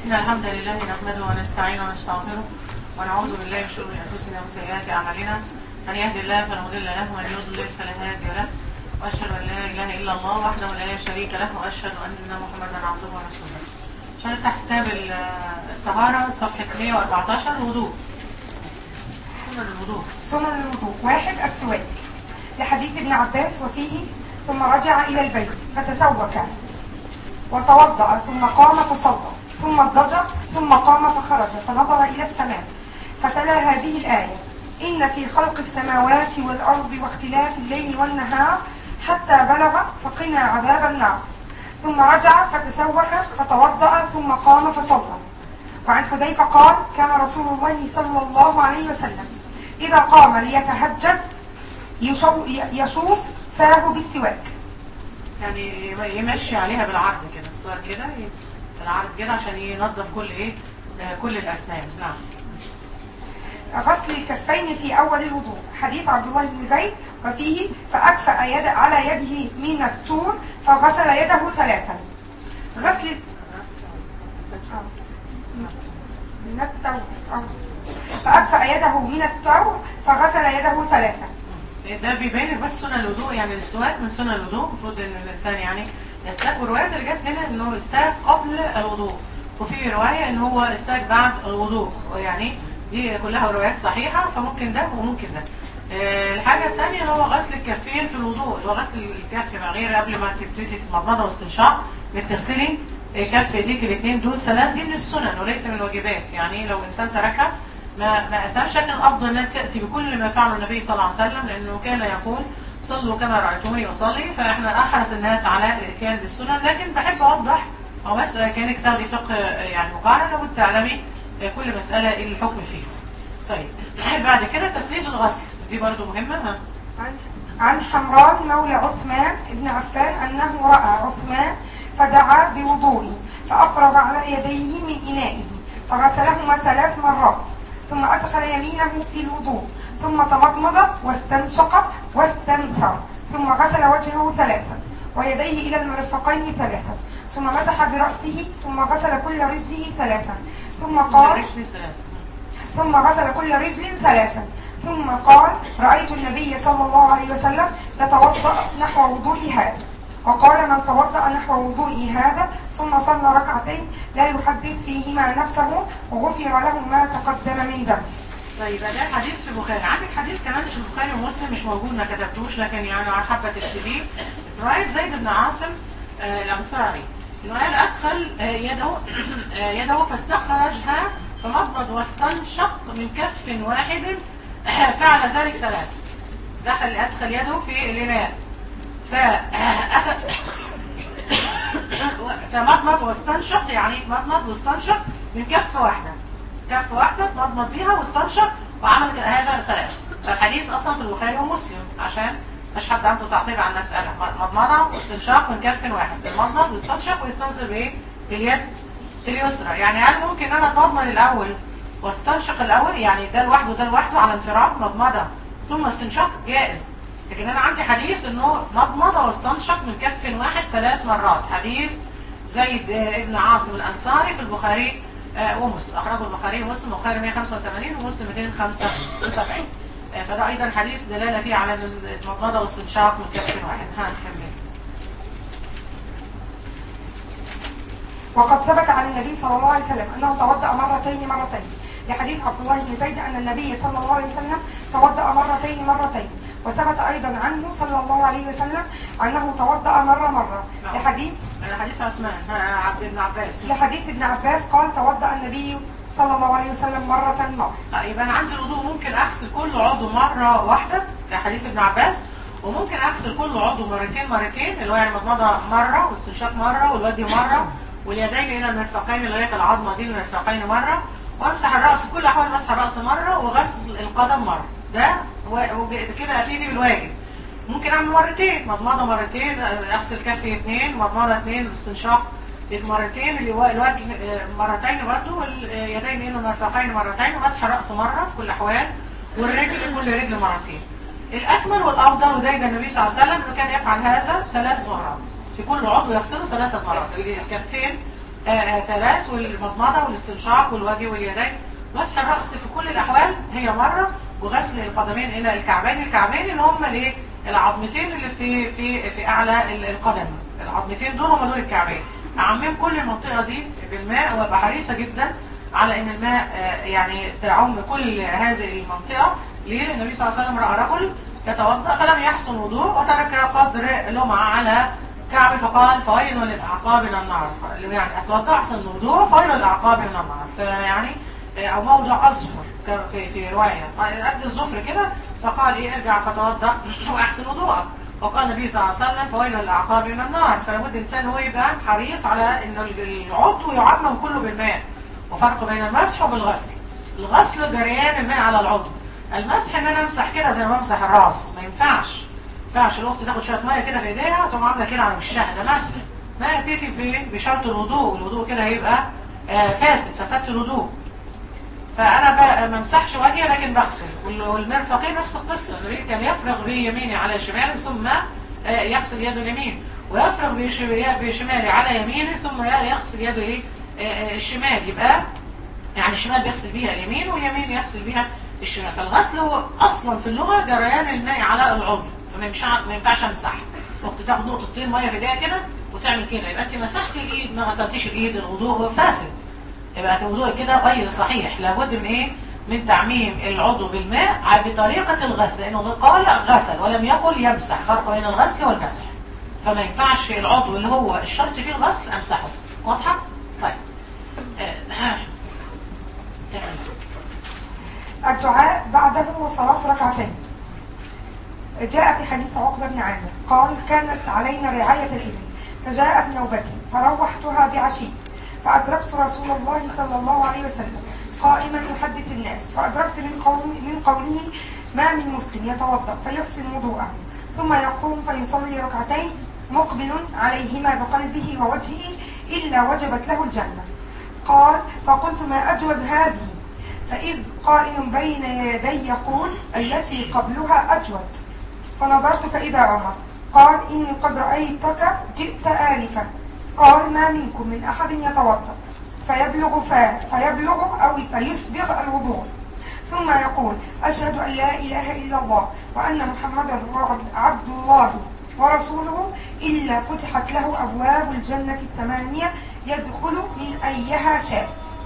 إن الحمد لله نحمده ونستعينه ونستغفره ونعوذ بالله من شرور أنفسنا وسيئات أعمالنا من يهد الله فلا مضل له ومن يضلل فلا هادي له وأشهد أن لا إله إلا الله وحده لا شريك له وأشهد أن محمدا عبده ورسوله عشان نفتح كتاب ال- الطهارة صفحة 114 الوضوء سنن الوضوء سنن الوضوء واحد السواك لحديث ابن عباس وفيه ثم رجع إلى البيت فتسوك وتوضأ ثم قام فصلى ثم اضطجع ثم قام فخرج فنظر إلى السماء فتلا هذه الآية إن في خلق السماوات والأرض واختلاف الليل والنهار حتى بلغ فقنا عذاب النار ثم رجع فتسوك فتوضأ ثم قام فصلى وعن حذيفة قال كان رسول الله صلى الله عليه وسلم إذا قام ليتهجد يشو- يشوص فاه بالسواك يعني يمشي عليها بالعرض كده الصور كده ي- بالعرض كده عشان ينظف كل ايه آه، كل الأسنان نعم غسل الكفين في أول الوضوء حديث عبد الله بن زيد وفيه فأكفأ يد على يده من الطور فغسل يده ثلاثا غسل آه. من التور آه. فأكفأ يده من التور فغسل يده ثلاثا ده بيبين لك بس سنن الوضوء يعني السواك من سنن الوضوء المفروض ان الانسان يعني يستاك والروايات اللي جت هنا انه استاك قبل الوضوء وفي روايه ان هو استاك بعد الوضوء يعني دي كلها روايات صحيحه فممكن ده وممكن ده آه، الحاجه الثانيه هو غسل الكفين في الوضوء اللي هو غسل الكف مع غير قبل ما تبتدي تتمضمض واستنشاق بتغسلي كف ايديك الاثنين دول ثلاث دي من السنن وليس من الواجبات يعني لو انسان تركها ما ما اسامش لكن الافضل ان تاتي بكل ما فعله النبي صلى الله عليه وسلم لانه كان يقول صلوا كما رايتموني اصلي فاحنا احرص الناس على الاتيان بالسنن لكن بحب اوضح او بس كانك تاخدي فقه يعني مقارنه لابد تعلمي كل مساله ايه الحكم فيها. طيب بعد كده تسليج الغسل دي برضو مهمه ها عن- عن حمران مولى عثمان بن عفان أنه رأى عثمان فدعا بوضوء فأفرغ على يديه من إنائه فغسلهما ثلاث مرات ثم أدخل يمينه في الوضوء ثم تمضمض واستنشق واستنثر ثم غسل وجهه ثلاثا ويديه إلى المرفقين ثلاثا ثم مسح برأسه ثم غسل كل رجله ثلاثا ثم قال رجلي ثلاثه ثم غسل كل رجل ثلاثا ثم قال رأيت النبي صلى الله عليه وسلم يتوضأ نحو وضوء هذا وقال من توضأ نحو وضوء هذا ثم صلى ركعتين لا يحدث فيهما نفسه وغفر له ما تقدم من ذنبه طيب ده حديث في البخاري عندك حديث كمان في البخاري ومسلم مش موجود ما كتبتوش لكن يعني حابه تكتبيه روايه زيد بن عاصم آه، الانصاري انه قال ادخل آه، يده آه، يده فاستخرجها فمضمض واستنشق من كف واحد آه، فعل ذلك ثلاث دخل ادخل يده في الاناء فاخذ فمضمض واستنشق يعني مضمض واستنشق من كف واحده كف واحدة تمضمض بيها واستنشق وعمل هذا ثلاث فالحديث أصلا في البخاري ومسلم عشان مش حد عنده تعقيب على المسألة مضمضة واستنشاق من كف واحد مضمض واستنشق ويستنزل بإيه؟ باليد اليسرى يعني هل ممكن أنا أتمضمض الأول واستنشق الأول يعني ده لوحده وده لوحده على انفراد مضمضة ثم استنشاق جائز لكن أنا عندي حديث إنه مضمضة واستنشق من كف واحد ثلاث مرات حديث زيد آه، ابن عاصم الأنصاري في البخاري آه، ومسلم أخرجه البخاري ومسلم البخاري 185 ومسلم 275 آه، فده أيضا حديث دلالة فيه على المضمضة واستنشاق من كف واحد ها نكمل وقد ثبت عن النبي صلى الله عليه وسلم أنه توضأ مرتين مرتين لحديث عبد الله بن زيد أن النبي صلى الله عليه وسلم توضأ مرتين مرتين وثبت أيضا عنه صلى الله عليه وسلم أنه توضأ مرة مرة نعم. لحديث أنا حديث عثمان ها، عبد ابن عباس لحديث ابن عباس قال توضأ النبي صلى الله عليه وسلم مرة مرة آه، يبقى أنا عندي الوضوء ممكن أغسل كل عضو مرة واحدة كحديث ابن عباس وممكن أغسل كل عضو مرتين مرتين اللي هو يعني مضمضة مرة واستنشاق مرة والوجه مرة واليدين إلى المرفقين لغاية العظمة دي المرفقين مرة وأمسح الرأس في كل أحوال مسح الرأس مرة وغسل القدم مرة ده و- وكده أتيتي بالواجب ممكن أعمل مرتين مضمضة مرتين آه، أغسل كفي اثنين مضمضة اثنين استنشاق مرتين الو- الوجه آه، مرتين برضه واليدين الى المرفقين مرتين ومسح الراس مره في كل الاحوال والرجل كل رجل مرتين الاكمل والافضل ودايما النبي صلى الله عليه وسلم انه كان يفعل هذا ثلاث مرات في كل عضو يغسله ثلاثه مرات الكفين آه، آه، ثلاث والمضمضة والاستنشاق والوجه واليدين مسح الرأس في كل الأحوال هي مرة وغسل القدمين إلى الكعبين الكعبين اللي هم الايه العظمتين اللي في في في أعلى ال- القدم العظمتين دول هم دول الكعبين أعمم كل المنطقة دي بالماء وابقى حريصة جدا على ان الماء آه، يعني تعم كل هذه المنطقة ليه؟ لأن النبي صلى الله عليه وسلم رأى رجل يتوضأ فلم يحسن وضوء وترك قدر لمعة على كعب فقال فويل للأعقاب من النار يعني أتوضأ أحسن الوضوء فويل للأعقاب من النار فيعني آه، أو موضع أصفر ك- في في رواية قد الظفر كده فقال إيه ارجع فتوضأ وأحسن وضوءك وقال النبي صلى الله عليه وسلم فويل للأعقاب من النار فلابد الإنسان هو يبقى حريص على إن العضو يعمم كله بالماء وفرق بين المسح وبالغسل الغسل جريان الماء على العضو المسح ان انا امسح كده زي ما بمسح الراس ما ينفعش ما ينفعش الاخت تاخد شويه ميه كده في ايديها وتقوم عامله كده على وشها ده مسح ما ياتي في بشرط الوضوء الوضوء كده هيبقى آه، فاسد فسدت الوضوء فانا بقى ما امسحش وجهي لكن بغسل وال- والمرفقين نفس القصه النبي كان يفرغ بيمينه على شماله ثم آه، يغسل يده اليمين ويفرغ بش- بشماله على يمينه ثم يغسل يده ايه آه، آه، الشمال يبقى يعني الشمال بيغسل بيها اليمين واليمين يغسل بيها الشمال فالغسل هو اصلا في اللغه جريان الماء على العضو فما ينفعش ما ينفعش امسح وقت تاخد نقطتين ميه في ايديها كده وتعمل كده يبقى انت مسحتي الايد ما غسلتيش الايد الوضوء هو فاسد يبقى وضوء كده غير صحيح لابد من ايه من تعميم العضو بالماء ع- بطريقه الغسل لانه قال غسل ولم يقل يمسح فرق بين الغسل والمسح فما ينفعش العضو اللي هو الشرط فيه الغسل امسحه واضحه طيب آه، ها. تمام الدعاء بعده وصلاة ركعتين جاء في حديث عقبة بن عامر قال كانت علينا رعاية الإبل فجاءت نوبتي فروحتها بعشي فأدركت رسول الله صلى الله عليه وسلم قائما يحدث الناس فأدركت من, قول من قوله ما من مسلم يتوضأ فيحسن وضوءه ثم يقوم فيصلي ركعتين مقبل عليهما بقلبه ووجهه إلا وجبت له الجنة قال فقلت ما أجود هذه فإذ قائل بين يدي يقول التي قبلها أجود فنظرت فإذا عمر قال إني قد رأيتك جئت آنفا قال ما منكم من أحد يتوضأ فيبلغ فاه فيبلغ أو فيسبغ الوضوء ثم يقول أشهد أن لا إله إلا الله وأن محمدا عبد الله ورسوله إلا فتحت له أبواب الجنة الثمانية يدخل من أيها شاء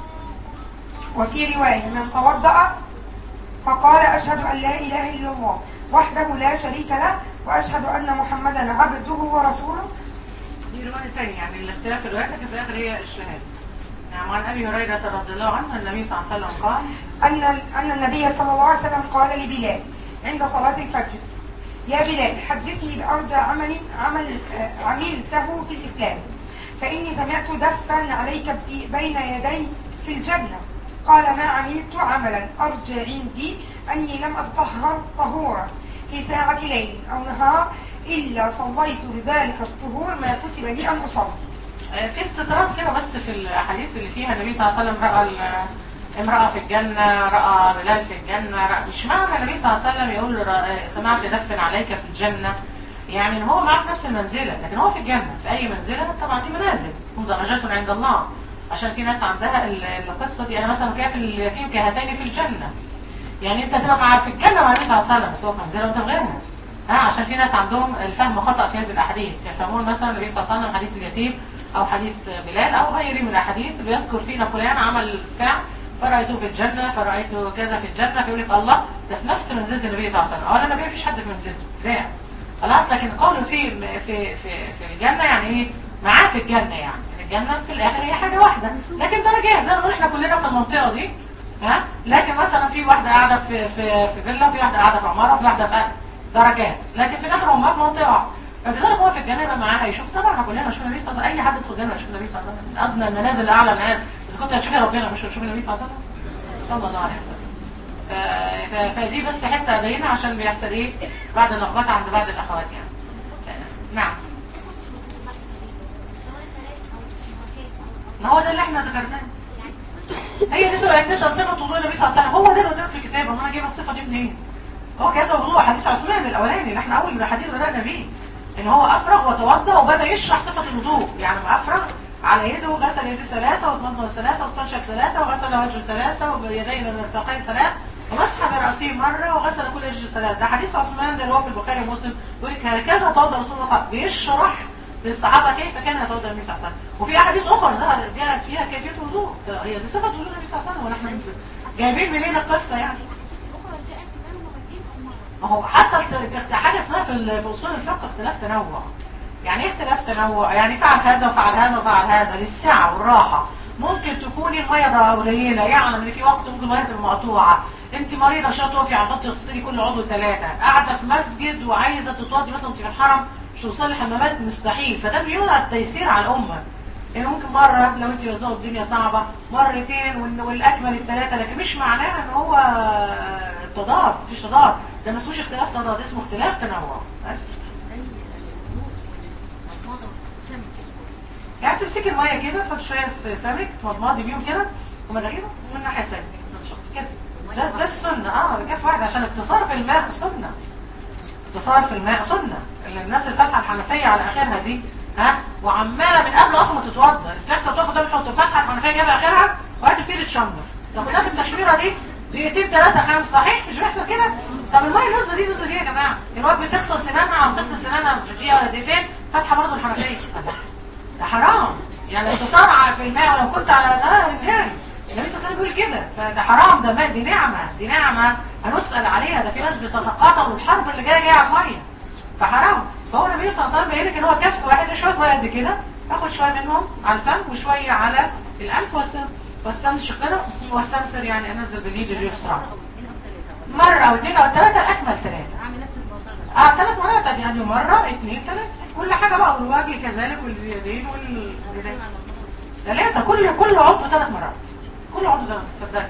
وفي رواية من توضأ فقال أشهد أن لا إله إلا الله وحده لا شريك له وأشهد أن محمدا عبده ورسوله دي رواية تانية يعني الاختلاف في الروايات لكن في الآخر هي الشهادة نعم عن أبي هريرة رضي الله عنه النبي صلى الله عليه وسلم قال أن أن النبي صلى الله عليه وسلم قال لبلال عند صلاة الفجر يا بلال حدثني بأرجى عمل عمل آه، عملته في الإسلام فإني سمعت دفا عليك في- بين يدي في الجنة قال ما عملت عملا أرجى عندي أني لم أتطهر طهورا في ساعة ليل أو نهار إلا صليت بذلك الطهور ما كتب لي أن أصلي آه، في استطراد كده بس في الأحاديث اللي فيها النبي صلى الله عليه وسلم رأى ال- امرأة في الجنة رأى بلال في الجنة رأى مش معنى النبي صلى الله عليه وسلم يقول له رأى- سمعت دفن عليك في الجنة يعني ان هو معاه في نفس المنزلة لكن هو في الجنة في أي منزلة طبعا دي منازل هم درجات عند الله عشان في ناس عندها ال- القصة دي يعني مثلا كيف اليتيم كهاتين في الجنة يعني انت تبقى مع في الجنة مع النبي صلى الله عليه وسلم بس هو في منزلة وانت في غيرها ها عشان في ناس عندهم الفهم خطأ في هذه الأحاديث يفهمون مثلا النبي صلى الله عليه وسلم حديث اليتيم أو حديث بلال أو غيره من الأحاديث اللي بيذكر فينا فلان عمل فعل فرأيته في الجنة فرأيته كذا في الجنة فيقول لك الله ده في نفس منزلة النبي صلى الله عليه وسلم أولا النبي مفيش حد في منزلته ده خلاص لكن قوله في في في في الجنة يعني ايه معاه في الجنة يعني الجنة في الآخر هي حاجة واحدة لكن درجات زي ما نقول احنا كلنا في المنطقة دي ها لكن مثلا في واحدة قاعدة في في في فيلا وفي واحدة قاعدة في عمارة وفي واحدة في درجات لكن في الآخر هم في منطقة واحدة فكذلك هو في الجنة يبقى معاه هيشوف طبعا احنا كلنا هنشوف النبي صلى الله عليه وسلم أي حد يدخل الجنة هيشوف النبي صلى الله عليه وسلم قصدنا المنازل الأعلى الناس إذا كنت هتشوفي ربنا مش هتشوفي النبي صلى الله عليه وسلم صلى الله عليه وسلم ف- ف- فدي بس حتة أبينها عشان بيحصل إيه بعد اللخبطة عند بعض الأخوات يعني ف- نعم ما هو ده اللي احنا ذكرناه هي دي سؤال دي صفة وضوء النبي صلى الله عليه وسلم هو ده اللي قدامك في الكتاب امال انا جايبه الصفة دي منين؟ هو كذا وضوء حديث عثمان الاولاني اللي احنا اول حديث بدأنا بيه ان هو افرغ وتوضا وبدا يشرح صفة الوضوء يعني ما افرغ ع- على يده غسل يده ثلاثة وتمضمض ثلاثة واستنشق ثلاثة وغسل وجهه ثلاثة ويديه للمرفقين ثلاث ومسح برأسه مرة وغسل كل وجهه ثلاث ده حديث عثمان ده اللي هو في البخاري ومسلم يقول لك هكذا توضأ رسول الله صلى الله عليه وسلم بيشرح للصحابة كيف كان يتوضأ النبي صلى الله عليه وسلم وفي أحاديث أخرى ظهرت جاءت فيها كيفية الوضوء ده هي دي صفة وضوء النبي صلى الله عليه وسلم ونحن جايبين منين القصة يعني ما هو حصل ت- حاجة اسمها في ال- في أصول الفقه اختلاف تنوع يعني ايه اختلاف تنوع يعني فعل هذا وفعل هذا وفعل هذا للسعة والراحة ممكن تكوني المية ده قليلة يعلم ان في وقت ممكن المية تبقى مقطوعة انت مريضة مش هتقفي على الخط تغسلي كل عضو ثلاثة قاعدة في مسجد وعايزة تتوضي مثلا انت في الحرم مش توصلي حمامات مستحيل فده بيوضع التيسير على الأمة يعني ممكن مرة لو انت مزنوقة الدنيا صعبة مرتين وال- والأكمل الثلاثة لكن مش معناها ان هو تضاد مفيش تضاد ده ما اسموش اختلاف تضاد اسمه اختلاف تنوع بس. يعني تمسكي المية كده تحط شوية في فمك تمضمضي بيهم كده ومداريهم ومن الناحية الثانية كده ده ده السنة اه كف واحد عشان اختصار في الماء سنة اختصار في الماء سنة اللي الناس اللي فاتحة الحنفية على آخرها دي ها وعمالة من قبل أصلا ما تتوضى بتحصل تقف قدام الحوض فاتحة الحنفية جايبة آخرها وهي تبتدي تشمر تاخدها في التشميرة دي دقيقتين ثلاثة خمس صحيح مش بيحصل كده طب المية نازلة دي نازلة دي يا جماعة الوقت بتغسل سنانها أو تغسل سنانها في دقيقة ولا دقيقتين فاتحة برضه الحنفية ده حرام يعني اختصار ع- في الماء ولو كنت على نهار النهاية النبي صلى الله عليه وسلم بيقول كده فده حرام ده ماء دي نعمة دي نعمة هنسأل عليها ده في ناس بتتقاتل والحرب اللي جاية جاية على المية فحرام فهو النبي صلى الله عليه وسلم بيقول لك ان هو كف واحد شوية مية قد كده اخد شوية منهم على الفم وشوية على الأنف واست- واستنشق كده واستنثر يعني انزل باليد اليسرى مرة او اثنين او ثلاثة الاكمل ثلاثة عامل نفس الموضوع اه ثلاث مرات يعني مرة اثنين ثلاثة كل حاجة بقى والوجه كذلك واليدين والرجلين ثلاثة كل كل عضو ثلاث مرات كل عضو ثلاث صدقني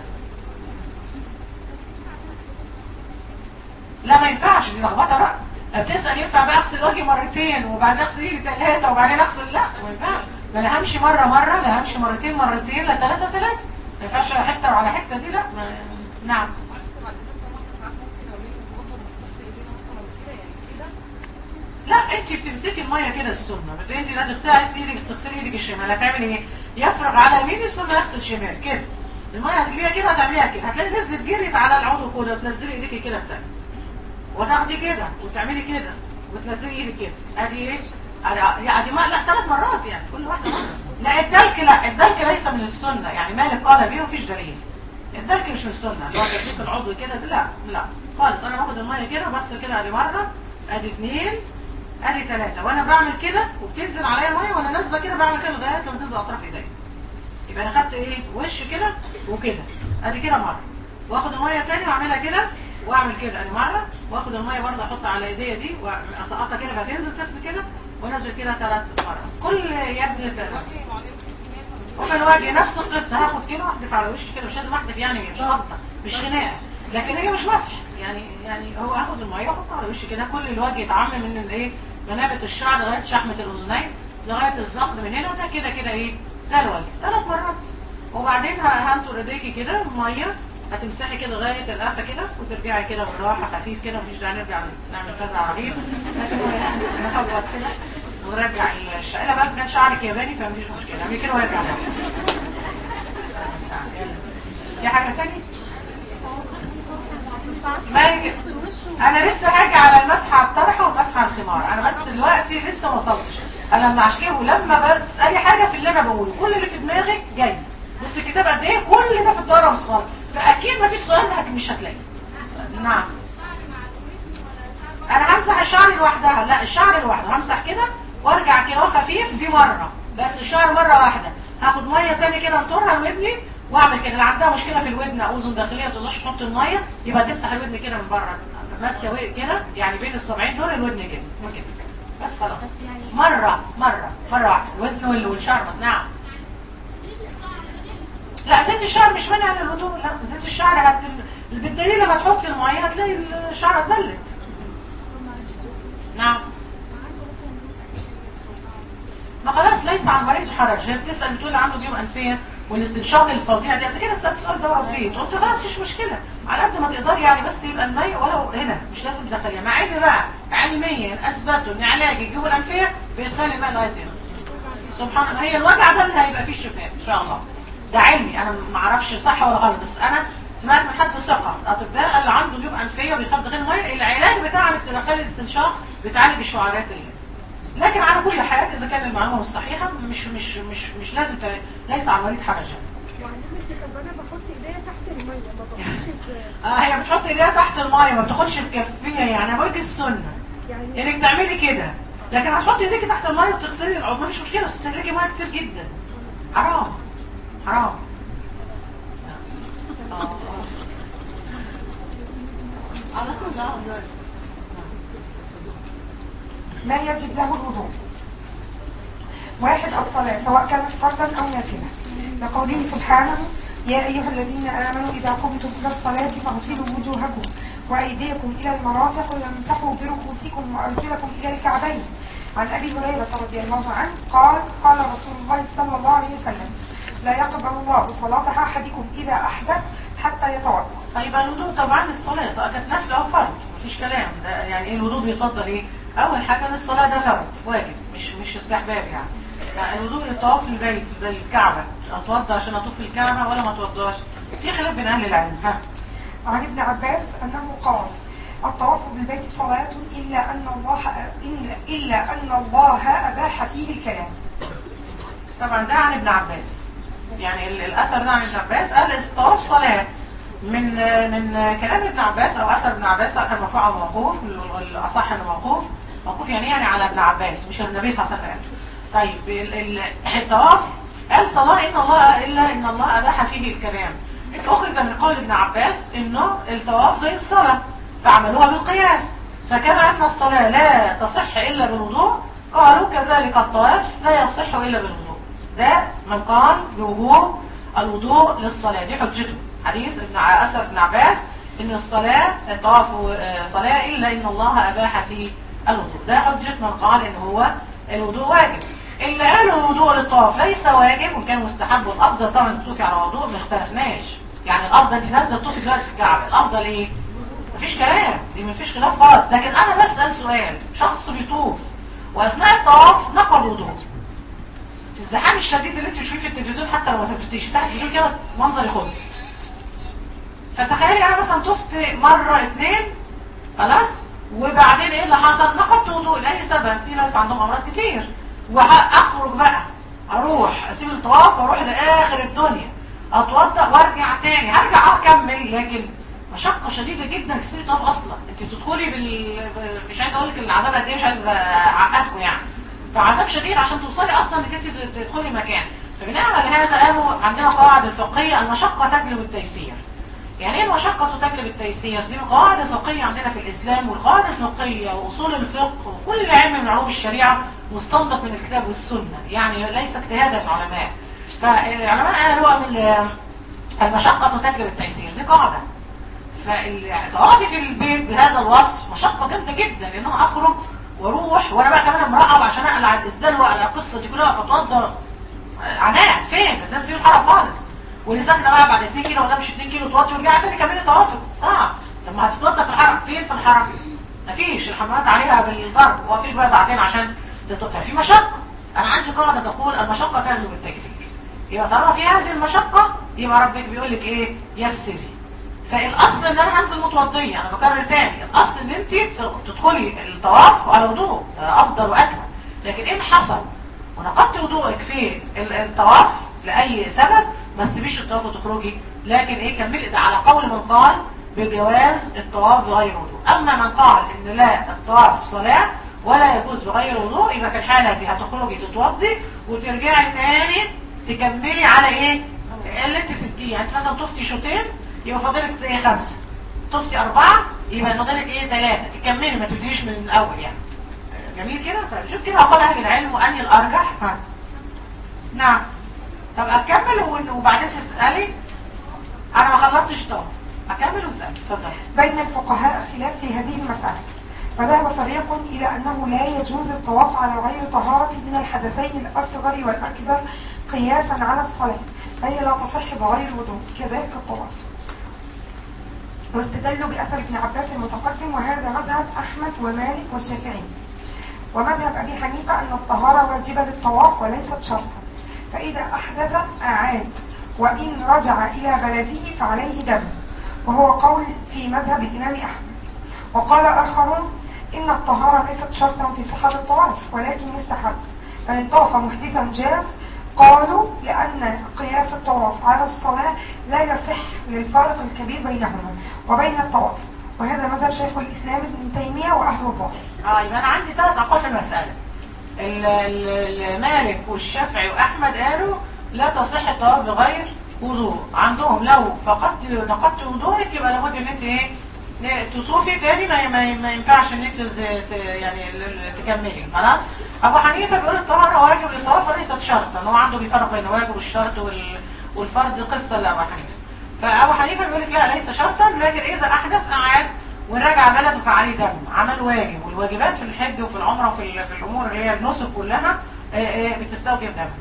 لا ما ينفعش دي لخبطه بقى بتسأل ينفع بقى اغسل وجهي مرتين وبعدين اغسل ايدي ثلاثة وبعدين اغسل لا ما ينفعش ما انا همشي مرة مرة لا همشي مرتين مرتين لا ثلاثة ثلاثة ما ينفعش حتة على حتة دي لا ما... نعم لا انت بتمسكي الميه كده السنه بت- انت لا تغسلي عايز ايدك تغسلي ايدك الشمال هتعملي ايه يفرغ على يمين ثم يغسل شمال كده الميه هتجيبيها كده هتعمليها كده هتلاقي نزلت جريت على العضو كله تنزلي ايديكي كده التاني وتاخدي كده وتعملي كده وتنزلي ايدك كده ادي ايه ادي ادي ما لا ثلاث مرات يعني كل واحده مره لا الدلك لا الدلك ليس من السنه يعني مالك قال به مفيش دليل الدلك مش من السنه اللي هو تدليك العضو كده ده لا لا خالص انا باخد الميه كده وبغسل كده ادي مره ادي اثنين ادي ثلاثة وانا بعمل كده وبتنزل عليا ميه وانا نازله كده بعمل كده لغايه لما تنزل اطراف ايديا يبقى انا خدت ايه وش كده وكده ادي كده مره واخد الميه تاني واعملها كده واعمل كده ادي مره واخد الميه برضه احطها على ايديا دي واسقطها كده فتنزل تغسل كده وانزل كده ثلاث مرات كل يد ثلاث وفي الوجه نفس القصه هاخد كده واحدف على وشي كده مش لازم احدف يعني مش خبطه مش خناقه لكن هي مش مسح يعني يعني هو هاخد الميه واحطها على وشي كده كل الوجه يتعمم من الايه منابت الشعر لغايه شحمه الاذنين لغايه الزقن من هنا ده كده كده ايه ده الوجه ثلاث مرات وبعدين ه- هنطر ايديكي كده ميه هتمسحي كده لغايه القفا كده وترجعي كده بالراحه خفيف كده مفيش داعي نرجع نعمل فزع رهيب لكن هو يعني نخبط كده ونرجع الشقه بس كان شعرك ياباني فمفيش مشكله اعملي كده وارجع في حاجه تانية ما يجي انا لسه هاجي على المسح على الطرحه والمسح على الخمار انا بس دلوقتي لسه ما وصلتش انا لما عشان كده ولما بتسالي حاجه في اللي انا بقوله كل اللي في دماغك جاي بص الكتاب قد ايه كل ده في الدوره والصلاه فاكيد ما فيش سؤال هت- مش هتلاقي نعم انا همسح الشعر لوحدها لا الشعر لوحده همسح كده وارجع كده خفيف دي مره بس الشعر مره واحده هاخد ميه تاني كده انطرها لودني واعمل كده اللي عندها مشكله في الودن او اذن داخليه ما تقدرش تحط الميه يبقى تمسح الودن كده من بره ماسكه ود- كده يعني بين الصبعين دول الودن كده وكده بس خلاص مره مره مره واحده الودن وال- والشعر نعم لا زيت الشعر مش مانع للوضوء لا زيت الشعر هت... بالدليل لما تحط في الميه هتلاقي الشعر اتبلت نعم ما خلاص ليس عن مريض حرج هي بتسال بتقول عنده جيوب انفيه والاستنشاق الفظيع دي قبل كده سالت سؤال ده ورديت قلت خلاص مش مشكله على قد ما تقدري يعني بس يبقى الميه ولو هنا مش لازم تدخليها مع ان بقى علميا اثبتوا ان علاج الجيوب الانفيه بيدخل الماء لغايه هنا سبحان الله هي الوجع ده اللي هيبقى فيه الشفاء ان شاء الله ده علمي انا ما اعرفش صح ولا غلط بس انا سمعت من حد ثقه اطباء اللي عنده جيوب انفيه وبيخاف داخل الميه العلاج بتاع الاختلاقات الاستنشاق بتعالج الشعارات اللي لكن على كل حال اذا كان المعلومه مش صحيحه مش مش مش مش لازم ت- ليس على المريض حرجا وعلمت طب انا بحط ايديا تحت الميه ما بحطش ب- اه هي بتحط ايديها تحت الميه ما بتاخدش بكفيها يعني بقولك السنه يعني انك تعملي كده لكن هتحطي ايديكي تحت الميه وتغسلي العضو مفيش مشكله بس تستهلكي ميه كتير جدا حرام حرام آه. على كل حال. ما يجب له الوضوء واحد الصلاة سواء كانت فرضا أو نافلة لقوله سبحانه يا أيها الذين آمنوا إذا قمتم إلى الصلاة فاغسلوا وجوهكم وأيديكم إلى المرافق وامسحوا برؤوسكم وأرجلكم إلى الكعبين عن أبي هريرة رضي الله عنه قال قال رسول الله صلى الله عليه وسلم لا يقبل الله صلاة أحدكم إذا أحدث حتى يتوضأ طيب الوضوء طبعا الصلاة سواء كانت نفل أو فرض مفيش كلام ده يعني ايه الوضوء بيفضل ايه؟ أول حاجة إن الصلاة ده فرض واجب مش مش استحباب يعني يعني الوضوء للطواف للبيت للكعبة أتوضى عشان أطوف الكعبة ولا ما أتوضاش؟ في خلاف بين أهل العلم ها عن ابن عباس أنه قال الطواف بالبيت صلاة إلا أن الله إلا, إلا أن الله أباح فيه الكلام طبعا ده عن ابن عباس يعني ال- الاثر ده عن ابن عباس قال الطواف صلاه من من كلام ابن عباس او اثر ابن عباس سواء كان مرفوع او موقوف الاصح انه موقوف موقوف يعني يعني على ابن عباس مش النبي صلى الله عليه وسلم طيب ال- ال- الطواف قال صلاه ان الله الا ان الله اباح فيه الكلام اخذ من قول ابن عباس انه الطواف زي الصلاه فعملوها بالقياس فكما ان الصلاه لا تصح الا بالوضوء قالوا كذلك الطواف لا يصح الا بالوضوء ده من قال بوجوب الوضوء للصلاة دي حجته حديث ابن ع- أثر ابن عباس إن الصلاة الطواف آه، صلاة إلا إن الله أباح في الوضوء ده حجة من قال إن هو الوضوء واجب اللي قالوا الوضوء للطواف ليس واجب وكان مستحب والأفضل طبعا تطوفي على وضوء ما اختلفناش يعني الأفضل أنت نازلة تطوفي دلوقتي في الكعبة الأفضل إيه؟ مفيش كلام دي مفيش خلاف خالص لكن أنا بسأل سؤال شخص بيطوف وأثناء الطواف نقض وضوء في الزحام الشديد اللي انت بتشوفيه في التلفزيون حتى لو ما سافرتيش تحت التلفزيون كده منظر يخض فتخيلي انا مثلا طفت مره اتنين خلاص وبعدين ايه اللي حصل نقضت وضوء لاي سبب في ناس عندهم امراض كتير واخرج بقى اروح اسيب الطواف واروح لاخر الدنيا اتوضا وارجع تاني هرجع اكمل لكن مشقه شديده جدا تسيبي الطواف اصلا انت بتدخلي بال مش عايزه اقول لك العذاب قد ايه مش عايزه اعقدكم يعني فعذاب شديد عشان توصلي اصلا انك انت تدخلي مكان فبناء على هذا قالوا عندنا قواعد الفقهيه المشقه تجلب التيسير يعني ايه المشقة تجلب التيسير؟ دي قواعد فقهية عندنا في الإسلام والقواعد الفقهية وأصول الفقه وكل علم من علوم الشريعة مستنبط من الكتاب والسنة يعني ليس اجتهادا العلماء فالعلماء قالوا أن المشقة تجلب التيسير دي قاعدة فطوافي في البيت بهذا الوصف مشقة جامدة جدا لأن أنا أخرج وأروح وأنا بقى كمان امرأة وعشان أقلع الإسدال وأقلع القصة دي كلها فتوضى عناد فين؟ ده تنزل الحرم خالص واللي ساكنه بقى بعد 2 كيلو ولا مش 2 كيلو توطي ورجعت تاني كملي طوافك صعب طب ما هتتوضى في الحرم فين في الحرم؟ مفيش الحمامات عليها بالضرب واقفين بقى ساعتين عشان تطفى في مشقه انا عندي قاعده تقول المشقه تغلب التيسير يبقى طالما في هذه المشقه يبقى ربك بيقول لك ايه؟ يسري فالاصل ان انا هنزل متوضيه انا بكرر تاني الاصل ان انت تدخلي الطواف على وضوء ده افضل واكمل لكن ان حصل ونقضت وضوءك في ال- الطواف لاي سبب ما تسيبيش الطواف وتخرجي لكن ايه كملي ده على قول من قال بجواز الطواف بغير وضوء اما من قال ان لا الطواف صلاه ولا يجوز بغير وضوء يبقى في الحاله دي هتخرجي تتوضي وترجعي تاني تكملي على ايه اللي انت سبتيه يعني انت مثلا طفتي شوطين يبقى فاضلك ايه خمسه طفتي اربعه يبقى فاضلك ايه ثلاثه تكملي ما تبتديش من الاول يعني جميل كده فشوف كده اقوال اهل العلم وانهي الارجح ها نعم طب اكمل ون- وبعدين تسالي انا ما خلصتش طب اكمل واسالي اتفضل بين الفقهاء خلاف في هذه المسألة فذهب فريق إلى أنه لا يجوز الطواف على غير طهارة من الحدثين الأصغر والأكبر قياسا على الصلاة فهي لا تصح بغير وضوء كذلك الطواف واستدلوا بأثر ابن عباس المتقدم وهذا مذهب أحمد ومالك والشافعي ومذهب أبي حنيفة أن الطهارة واجبة للطواف وليست شرطا فإذا أحدث أعاد وإن رجع إلى بلده فعليه دم وهو قول في مذهب الإمام أحمد وقال آخرون إن الطهارة ليست شرطا في صحة الطواف ولكن مستحب فإن طاف محدثا جاز قالوا لأن قياس الطواف على الصلاة لا يصح للفارق الكبير بينهما وبين الطواف وهذا مذهب شيخ الإسلام ابن تيمية وأهل الظاهر اه يبقى انا عندي ثلاث اقوال في المساله ال- ال- ال- مالك والشافعي واحمد قالوا لا تصح الطواف بغير وضوء عندهم لو فقدت نقضت وضوءك يبقى لابد ان انت ايه تطوفي تاني ما, ما, ما ينفعش ان انت ت- ت- يعني ال- ال- تكملي خلاص ابو حنيفه بيقول الطهاره واجب للطواف وليست شرطا هو عنده بيفرق بين الواجب والشرط وال- والفرض قصه لابو حنيفه فابو حنيفه بيقول لك لا ليس شرطا لكن اذا احدث اعاد ورجع بلده فعليه دم عمل واجب والواجبات في الحج وفي العمره وفي ال- في الامور اللي هي النسك كلها آه، آه، بتستوجب دم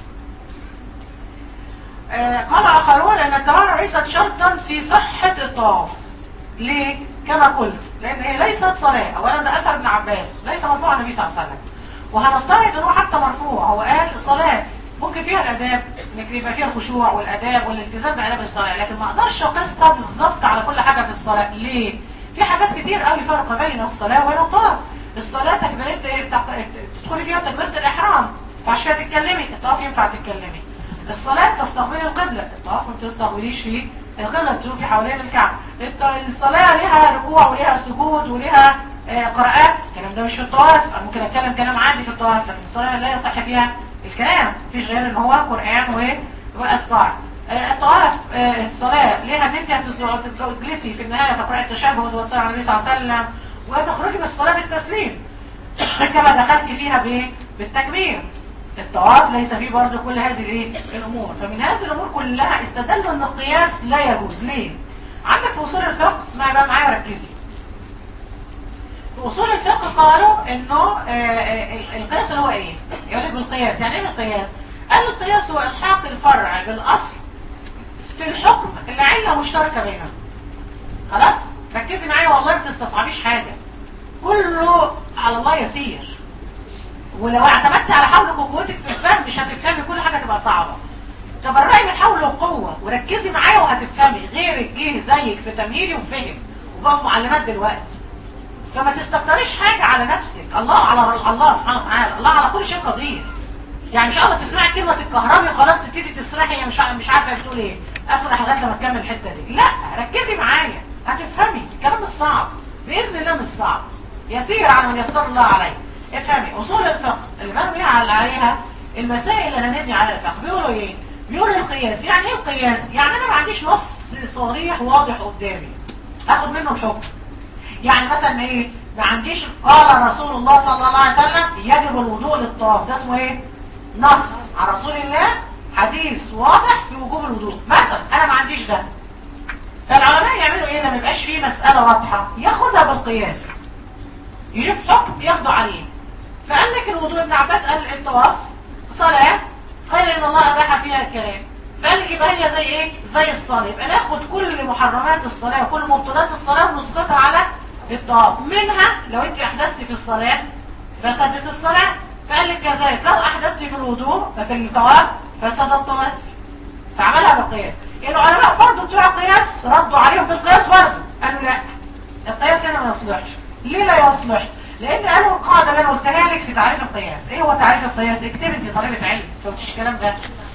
آه، قال آخرون أن الطهارة ليست شرطا في صحة الطواف ليه؟ كما قلت لأن هي ليست صلاة أولا ده أثر ابن عباس ليس مرفوع عن النبي صلى الله عليه وسلم وهنفترض أنه حتى مرفوع هو قال صلاة ممكن فيها الآداب ممكن يبقى فيها الخشوع والآداب والالتزام بآداب الصلاة لكن ما أقدرش أقصها بالظبط على كل حاجة في الصلاة ليه؟ في حاجات كتير قوي فرق بين الصلاة وبين الطواف الصلاة تكبيرات إيه؟ تق- تدخلي فيها تكبيرة الإحرام ما ينفعش فيها تتكلمي الطواف ينفع تتكلمي الصلاة تستقبل القبلة الطواف ما بتستقبليش فيه القبلة بتروحي حوالين الكعبة الت- الصلاة لها ركوع ولها سجود ولها آه، قراءات الكلام ده مش في الطواف أنا ممكن اتكلم كلام عادي في الطواف لكن الصلاة لا يصح فيها الكلام مفيش غير ان هو قرآن و- واذكار آه، الطواف آه، الصلاة ليها ان انت هتز- هتجلسي في النهاية تقرأي التشهد والصلاة على النبي صلى الله عليه وسلم وتخرجي من الصلاة بالتسليم كما دخلت فيها بايه بالتكبير الطواف ليس فيه برضه كل هذه الايه الامور فمن هذه الامور كلها استدلوا ان القياس لا يجوز ليه عندك في اصول الفقه اسمعي بقى معايا وركزي في اصول الفقه قالوا انه آه، آه، القياس اللي هو ايه يقول لك بالقياس يعني ايه بالقياس قال القياس هو الحاق الفرع بالاصل في الحكم اللي عله مشتركه بينهم خلاص ركزي معايا والله ما تستصعبيش حاجه كله على الله يسير ولو اعتمدت على حولك وقوتك في الفهم مش هتفهمي كل حاجه تبقى صعبه تبرعي من حول وقوه وركزي معايا وهتفهمي غيرك جه زيك في تمهيدي وفهم وبقوا معلمات دلوقتي فما تستكتريش حاجه على نفسك الله على الله سبحانه وتعالى الله على كل شيء قدير يعني مش اول ما تسمعي كلمه الكهربي وخلاص تبتدي تسرحي هي مش ع- مش عارفه بتقول ايه اسرح لغايه لما تكمل الحته دي لا ركزي معايا هتفهمي الكلام مش صعب باذن الله مش صعب يسير على من يسر الله عليه افهمي اصول الفقه اللي بنبني على عليها المسائل اللي هنبني على الفقه بيقولوا ايه بيقولوا القياس يعني ايه القياس يعني انا ما عنديش نص صريح واضح قدامي اخد منه الحكم يعني مثلا ايه ما عنديش قال رسول الله صلى الله عليه وسلم يجب الوضوء للطواف ده اسمه ايه نص عن رسول الله حديث واضح في وجوب الوضوء مثلا انا ما عنديش ده فالعلماء يعملوا ايه لما يبقاش فيه مسألة واضحة ياخدها بالقياس يشوف حكم ياخده عليه فقال لك الوضوء ابن عباس قال الطواف صلاة قال ان الله اباح فيها الكلام فقال لك يبقى هي زي ايه زي الصلاة يبقى ناخد كل محرمات الصلاة وكل مبطلات الصلاة ونسقطها على الطواف منها لو انت احدثتي في الصلاة فسدت الصلاة فقال لك كذلك لو احدثتي في الوضوء ففي الطواف فسد الطواف فعملها بالقياس العلماء برضه بتوع القياس ردوا عليهم في القياس برضه قالوا لا القياس هنا ما يصلحش ليه لا يصلح لان قالوا القاعده اللي انا قلتها لك في تعريف القياس ايه هو تعريف القياس اكتب انت طالبه علم ما قلتيش الكلام ده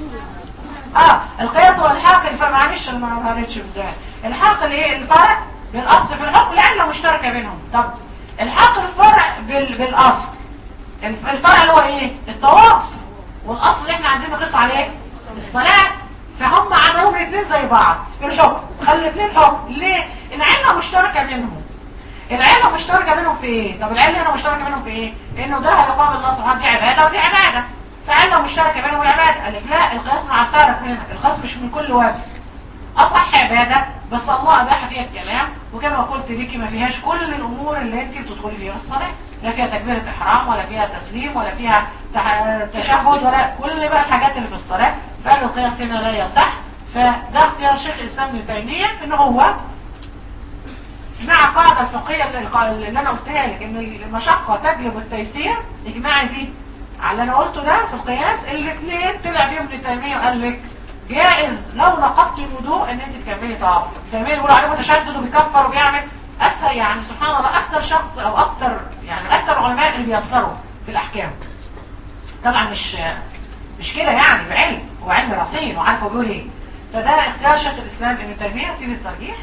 اه القياس هو الحاق الف... معلش أنا ما قريتش بتاعي الحاق الايه الفرع بالاصل في الحكم العله مشتركه بينهم طب الحاق الفرع بال... بالاصل الف- الفرع اللي هو ايه الطواف والاصل اللي احنا عايزين نقيس عليه الصلاه فهم عملوهم الاثنين زي بعض في الحكم خلي الاثنين حكم ليه العله مشتركه بينهم العله مشتركه بينهم في ايه طب العله هنا مشتركه بينهم في ايه انه ده هيقام الله سبحانه دي عباده ودي عباده فعله مشتركه بينهم والعباده قال لك لا القياس مع الفارق هنا القياس مش من كل وجه اصح عباده بس الله اباح فيها الكلام وكما قلت ليكي ما فيهاش كل الامور اللي انت بتدخلي فيها الصلاه لا فيها تكبيره احرام ولا فيها تسليم ولا فيها تح- تشهد ولا كل بقى الحاجات اللي في الصلاه فقال القياس هنا لا يصح فده اختيار شيخ الاسلام ابن تيميه ان هو مع القاعده الفقهيه اللي, اللي انا قلتها لك ان المشقه تجلب التيسير اجماعي دي على اللي انا قلته ده في القياس الاثنين طلع بيهم ابن تيميه وقال لك جائز لو نقضت الوضوء ان انت تكملي طواف ابن تيميه بيقول عليه متشدد وبيكفر وبيعمل اسهل يعني سبحان الله اكتر شخص او اكتر يعني اكتر علماء اللي بيسروا في الاحكام طبعا مش مش كده يعني بعلم هو علم رصين وعارف هو بيقول ايه فده اختيار شيخ الاسلام ابن تيميه تيجي الترجيح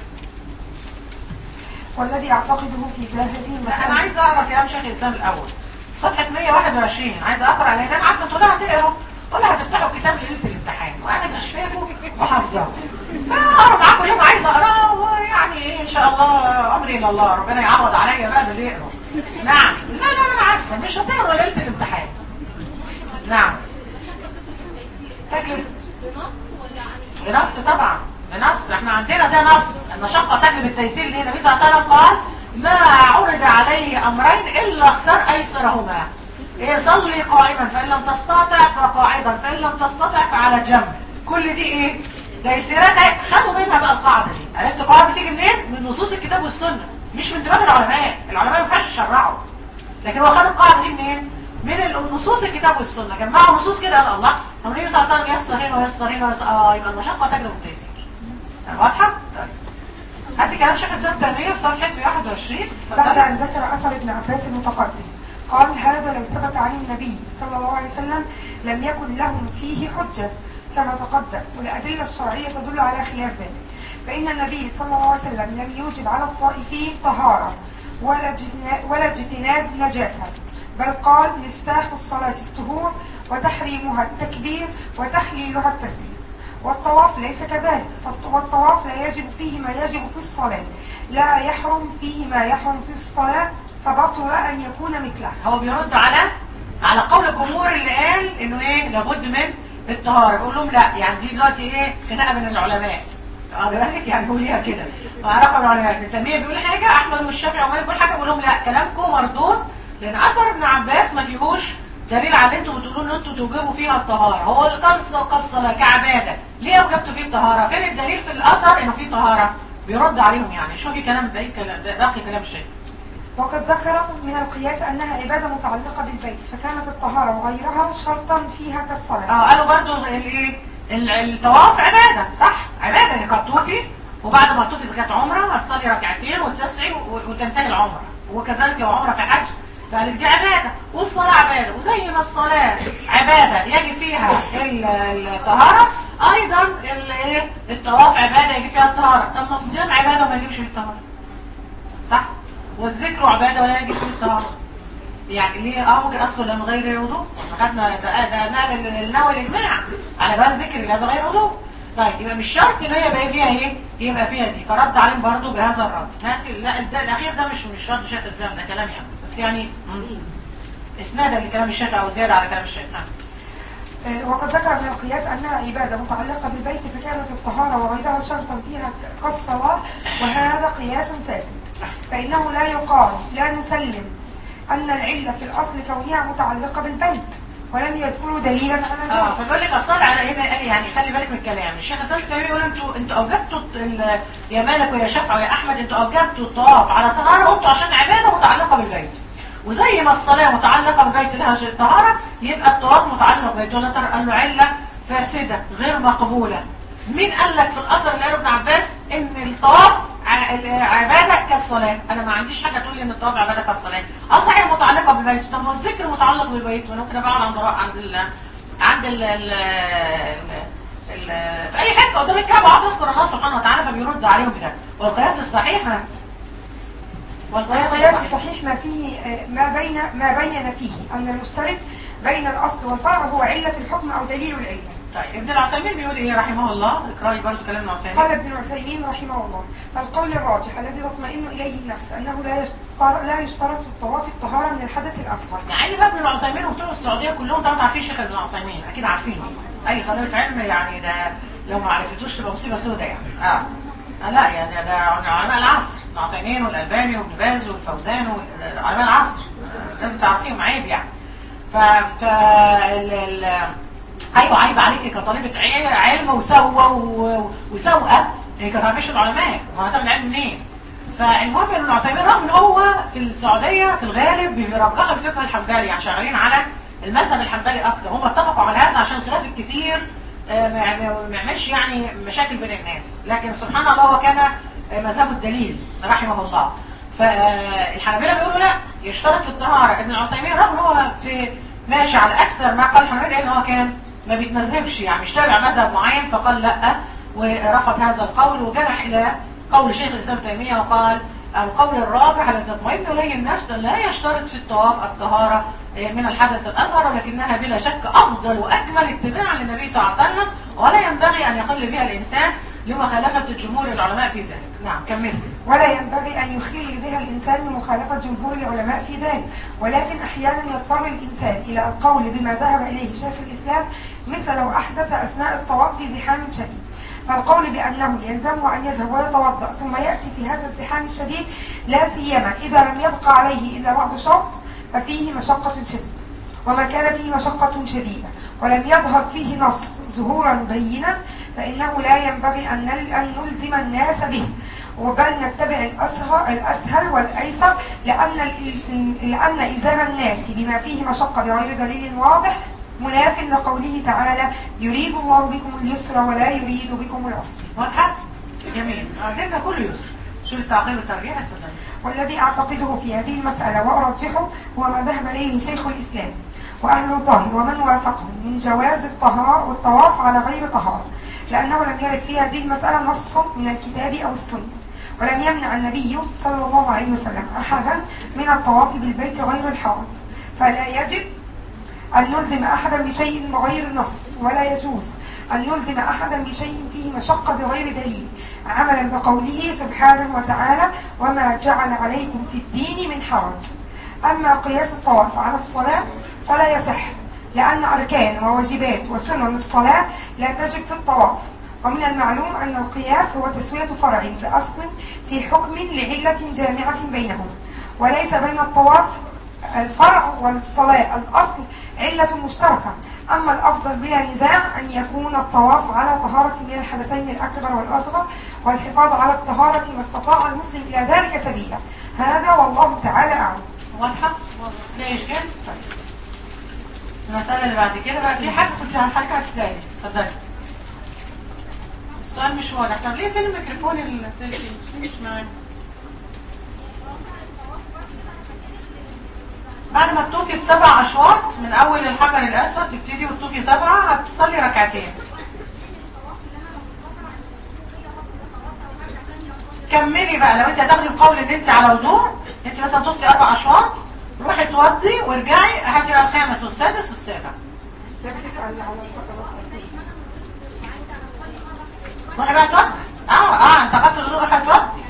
والذي اعتقده في هذه انا المسألة عايز اقرا كلام شيخ الاسلام الاول في صفحه 121 عايز اقرا لان انا عارفه انتوا لا هتقروا ولا هتفتحوا كتاب ليله الامتحان وانا مش فاهمه وحافظه فاقرا معاكم اليوم عايز اقراه ويعني ايه ان شاء الله امري الى الله ربنا يعوض عليا بقى باللي يقرا نعم لا لا انا عارفه مش هتقرا ليله الامتحان نعم تجلب بنص طبعا بنص احنا عندنا ده نص المشقة تجلب التيسير اللي النبي صلى الله عليه وسلم قال ما عرض عليه امرين الا اختار ايسرهما ايه صلي قائما فان لم تستطع فقاعدا فان لم تستطع فعلى جنب كل دي ايه تيسيرات اهي. خدوا منها بقى القاعدة دي عرفت القاعدة بتيجي منين من نصوص الكتاب والسنة مش من دماغ العلماء العلماء ما ينفعش يشرعوا لكن هو خد القاعدة دي منين من نصوص الكتاب والسنة كان معه نصوص كده قال الله طب النبي صلى الله عليه وسلم يسر هنا ويسر هنا ويسر اه يبقى المشقة تجلب التيسير واضحة؟ طيب هاتي كلام شيخ الاسلام تيمية في صفحة 121 بعد أن ذكر أثر ابن عباس المتقدم قال هذا لو ثبت عن النبي صلى الله عليه وسلم لم يكن لهم فيه حجة كما تقدم والأدلة الشرعية تدل على خلاف ذلك فإن النبي صلى الله عليه وسلم لم يوجب على الطائفين طهارة ولا جنا- ولا اجتناب نجاسة بل قال مفتاح الصلاة الطهور وتحريمها التكبير وتحليلها التسليم والطواف ليس كذلك فالط- والطواف لا يجب فيه ما يجب في الصلاة لا يحرم فيه ما يحرم في الصلاة فبطل أن يكون مثله هو بيرد على على قول الجمهور اللي قال انه ايه لابد من الطهارة بيقول لهم لا يعني دي دلوقتي ايه خناقة بين العلماء واخد بالك يعني بيقول ليها كده مع رقم العلماء ابن تيمية بيقول حاجة احمد والشافعي ومالك بيقول حاجة بيقول لهم لا كلامكم مردود لان اثر ابن عباس ما فيهوش دليل على اللي انتوا بتقولوا ان انتوا توجبوا فيها الطهارة هو اللي قال كالصلاة كعبادة ليه اوجبتوا فيه الطهارة فين الدليل في الاثر انه فيه طهارة بيرد عليهم يعني شوفي كلام باقي كلام باقي كلام الشيخ وقد ذكر من القياس أنها عبادة متعلقة بالبيت فكانت الطهارة وغيرها شرطا فيها كالصلاة اه قالوا برضو الايه ال- الطواف عبادة صح عبادة انك هتطوفي وبعد ما تطوفي اذا كانت عمرة هتصلي ركعتين وتسعي و- وتنتهي العمرة وكذلك لو عمرة في حج فقالك دي عبادة والصلاة عبادة وزي ما الصلاة عبادة يجي فيها ال- الطهارة ايضا ال- ايه الطواف عبادة يجي فيها الطهارة طب ما الصيام عبادة وما يجيبش فيه الطهارة صح والذكر عبادة ولا يجي فيه الطهارة يعني ليه اه ممكن اذكر لما غير وضوء خدنا ده ده نقل النوى الاجماع على بقى الذكر اللي بغير وضوء طيب يبقى مش شرط ان هي يبقى فيها ايه يبقى فيها دي فرد عليهم برضو بهذا الرد ناتي لا ده الاخير ده مش مش رد شيخ الاسلام ده كلام يعني بس يعني مم. اسنادا لكلام الشيخ او زياده على كلام الشيخ نعم آه، وقد ذكر من القياس أنها عبادة متعلقة بالبيت فكانت الطهارة وغيرها شرطا فيها كالصلاة وهذا قياس فاسد فإنه لا يقال لا نسلم أن العلة في الأصل كونها متعلقة بالبيت ولم يذكروا دليلا على اه ذلك فبيقول لك اصل على ايه بقى؟ يعني خلي بالك من الكلام الشيخ حسن الكبير يقول انتوا انتوا اوجبتوا ال- يا مالك ويا شافعي ويا احمد انتوا اوجبتوا الطواف على طهاره قلتوا عشان عباده متعلقه بالبيت وزي ما الصلاه متعلقه بالبيت لها طهاره يبقى الطواف متعلق بالبيت ولا ترى قال له عله فاسده غير مقبوله مين قال لك في الاثر اللي قاله ابن عباس ان الطواف ع- العباده كالصلاه انا ما عنديش حاجه تقول لي ان الطواف عباده كالصلاه اه صحيح متعلقه بالبيت طب ما هو الذكر متعلق بالبيت وانا ممكن ابقى عند عند ال عند ال ال ال في اي حته قدام الكعبه اقعد اذكر الله سبحانه وتعالى فبيرد عليهم بده والقياس الصحيح ها؟ والقياس القياس الصحيح الصحيح ما فيه آه، ما بين ما بين فيه أن المشترك بين الأصل والفرع هو علة الحكم أو دليل العلة طيب ابن العثيمين بيقول ايه رحمه الله اقراي برضه كلام ابن قال العثيمين ابن عثيمين رحمه الله القول الراجح الذي تطمئن إليه النفس أنه لا يشترط, لا يشترط في الطواف الطهارة من الحدث الأصغر مع ان بقى ابن العثيمين وبتوع السعوديه كلهم طبعا عارفين شيخ ابن العثيمين اكيد عارفينه اي طالبه علم يعني ده لو ما عرفتوش تبقى مصيبه سوداء يعني اه آه، لا يعني ده علماء العصر ابن العثيمين والالباني وابن باز والفوزان وعلماء العصر آه، لازم تعرفيهم عيب يعني ف ف ال... ال... ايوه عيب عليكي كطالبه عي- علم وسوى و- وسوءه انك ما تعرفيش العلماء ما هتعمل علم منين فالمهم ان العثيمين رغم ان هو في السعوديه في الغالب بيرجحوا الفقه الحنبلي يعني شغالين على المذهب الحنبلي اكتر هم اتفقوا على هذا عشان الخلاف الكثير آه، ما يعني- ما يعملش يعني مشاكل بين الناس لكن سبحان الله هو كان آه، مذهبه الدليل رحمه الله فالحنابلة بيقولوا لا يشترط الطهارة ابن العثيمين رغم ان هو في ماشي على اكثر ما قال الحنابلة لان هو كان ما بيتمذهبش يعني مش تابع مذهب معين فقال لا ورفض هذا القول وجنح الى قول شيخ الاسلام ابن تيميه وقال القول الراجح الذي تطمئن اليه النفس لا يشترط في الطواف الطهاره من الحدث الاصغر ولكنها بلا شك افضل واكمل اتباعا للنبي صلى الله عليه وسلم ولا ينبغي ان يقل بها الانسان لمخالفه الجمهور العلماء في ذلك نعم كمل ولا ينبغي أن يخل بها الإنسان لمخالفة جمهور العلماء في ذلك ولكن أحيانا يضطر الإنسان إلى القول بما ذهب إليه شيخ الإسلام مثل لو أحدث أثناء الطواف في زحام شديد فالقول بأنه يلزمه أن يذهب ويتوضأ ثم يأتي في هذا الزحام الشديد لا سيما إذا لم يبقى عليه إلا بعض شوط ففيه مشقة شديدة وما كان فيه مشقة شديدة ولم يظهر فيه نص ظهورا بينا فإنه لا ينبغي أن نل- أن نلزم الناس به وبل نتبع الأسهل, الأسهل والأيسر لأن, ال- لأن إلزام الناس بما فيه مشقة بغير دليل واضح مناف لقوله تعالى يريد الله بكم اليسر ولا يريد بكم العسر واضحه جميل عندنا كله يسر شو التعقيب والترجيح اتفضل والذي أعتقده في هذه المسألة وأرجحه هو ما ذهب إليه شيخ الإسلام وأهل الظاهر ومن وافقهم من جواز الطهارة والطواف على غير طهارة لأنه لم يرد في هذه المسألة نص من الكتاب أو السنة ولم يمنع النبي صلى الله عليه وسلم أحدا من الطواف بالبيت غير الحائط فلا يجب أن نلزم أحدا بشيء بغير نص ولا يجوز أن نلزم أحدا بشيء فيه مشقة بغير دليل عملا بقوله سبحانه وتعالى وما جعل عليكم في الدين من حرج أما قياس الطواف على الصلاة فلا يصح لأن أركان وواجبات وسنن الصلاة لا تجب في الطواف ومن المعلوم أن القياس هو تسوية فرع بأصل في حكم لعلة جامعة بينهما وليس بين الطواف الفرع والصلاة الأصل علة مشتركة أما الأفضل بلا نزاع أن يكون الطواف على طهارة من الحدثين الأكبر والأصغر والحفاظ على الطهارة ما استطاع المسلم إلى ذلك سبيلا هذا والله تعالى أعلم واضحه لا اشكال طيب المساله اللي بعد كده بقى في حاجه كنت حضرتك عايز تسالني اتفضلي السؤال مش واضح طب ليه فين الميكروفون السيلفي مش معايا بعد ما تطوفي السبع اشواط من اول الحجر الاسود تبتدي وتطوفي سبعه هتصلي ركعتين كملي بقى لو انت هتاخدي القول ان انت على وضوء انت مثلا طفتي اربع اشواط روحي توضي وارجعي هاتي بقى الخامس والسادس والسابع ده بتسأل على الصلاة روحي بقى توضي اه اه انت اخدت الوضوء روحي توضي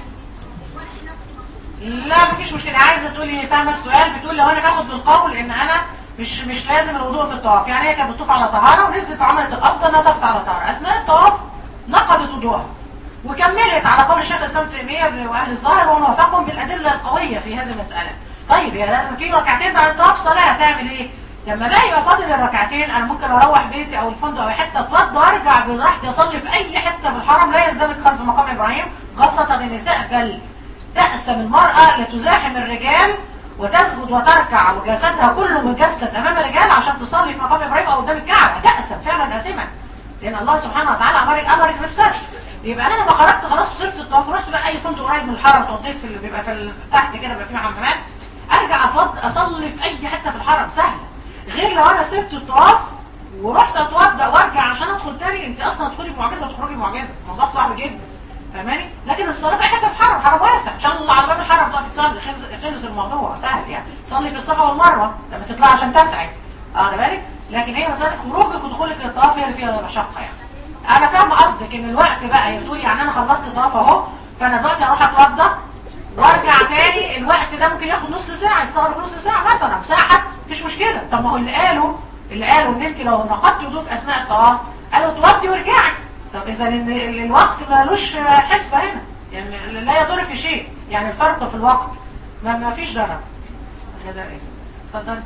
لا مفيش مشكله عايزه تقولي فاهمه السؤال بتقول لو انا باخد بالقول ان انا مش مش لازم الوضوء في الطواف يعني هي كانت بتطوف على طهاره ونزلت وعملت الافضل انها تطفت على طهاره اثناء الطواف نقضت وضوءها وكملت على قول الشيخ الاسلام ابن تيميه واهل الظاهر ونوافقهم بالادله القويه في هذه المساله طيب يا لازم في ركعتين بعد الطواف صلاه هتعمل ايه لما بقى يبقى فاضل الركعتين انا ممكن اروح بيتي او الفندق او أي حته اتوضى وارجع براحتي اصلي في اي حته في الحرم لا يلزمك خلف مقام ابراهيم خاصه النساء بل تأسم المرأة لتزاحم الرجال وتسجد وتركع وجسدها كله مجسد امام الرجال عشان تصلي في مقام ابراهيم او قدام الكعبه تأسم فعلا آثما لان الله سبحانه وتعالى امرك امرك بالستر يبقى انا لما خرجت خلاص وسبت الطواف ورحت بقى اي فندق قريب من الحرم اتوضيت في اللي بيبقى في ال- تحت كده بيبقى فيه حمامات ارجع اتوضى اصلي في اي حته في الحرم سهله غير لو انا سبت الطواف ورحت اتوضى وارجع عشان ادخل تاني انت اصلا تدخلي بمعجزه وتخرجي بمعجزه الموضوع صعب جدا فاهماني لكن الصلاه في اي حته في الحرم حرم واسع ان شاء الله على باب الحرم تقفي تصلي خلص خلص الموضوع سهل يعني صلي في الصفا والمروه لما تطلعي عشان تسعي واخده بالك لكن هي مساله خروجك ودخولك للطواف هي اللي فيها مشقه يعني انا فاهمه قصدك ان الوقت بقى هي بتقول يعني انا خلصت طواف اهو فانا دلوقتي هروح اتوضى وارجع تاني الوقت ده ممكن ياخد نص ساعه يستغرق نص ساعه مثلا ساعه حتى مفيش مشكله طب ما هو اللي قالوا اللي قالوا ان انت لو نقضتي وضوء في اثناء الطواف قالوا توضي وارجعي طب اذا ال- ال- الوقت مالوش حسبه هنا يعني لا يضر في شيء يعني الفرق في الوقت ما ما فيش ضرر هذا ايه اتفضل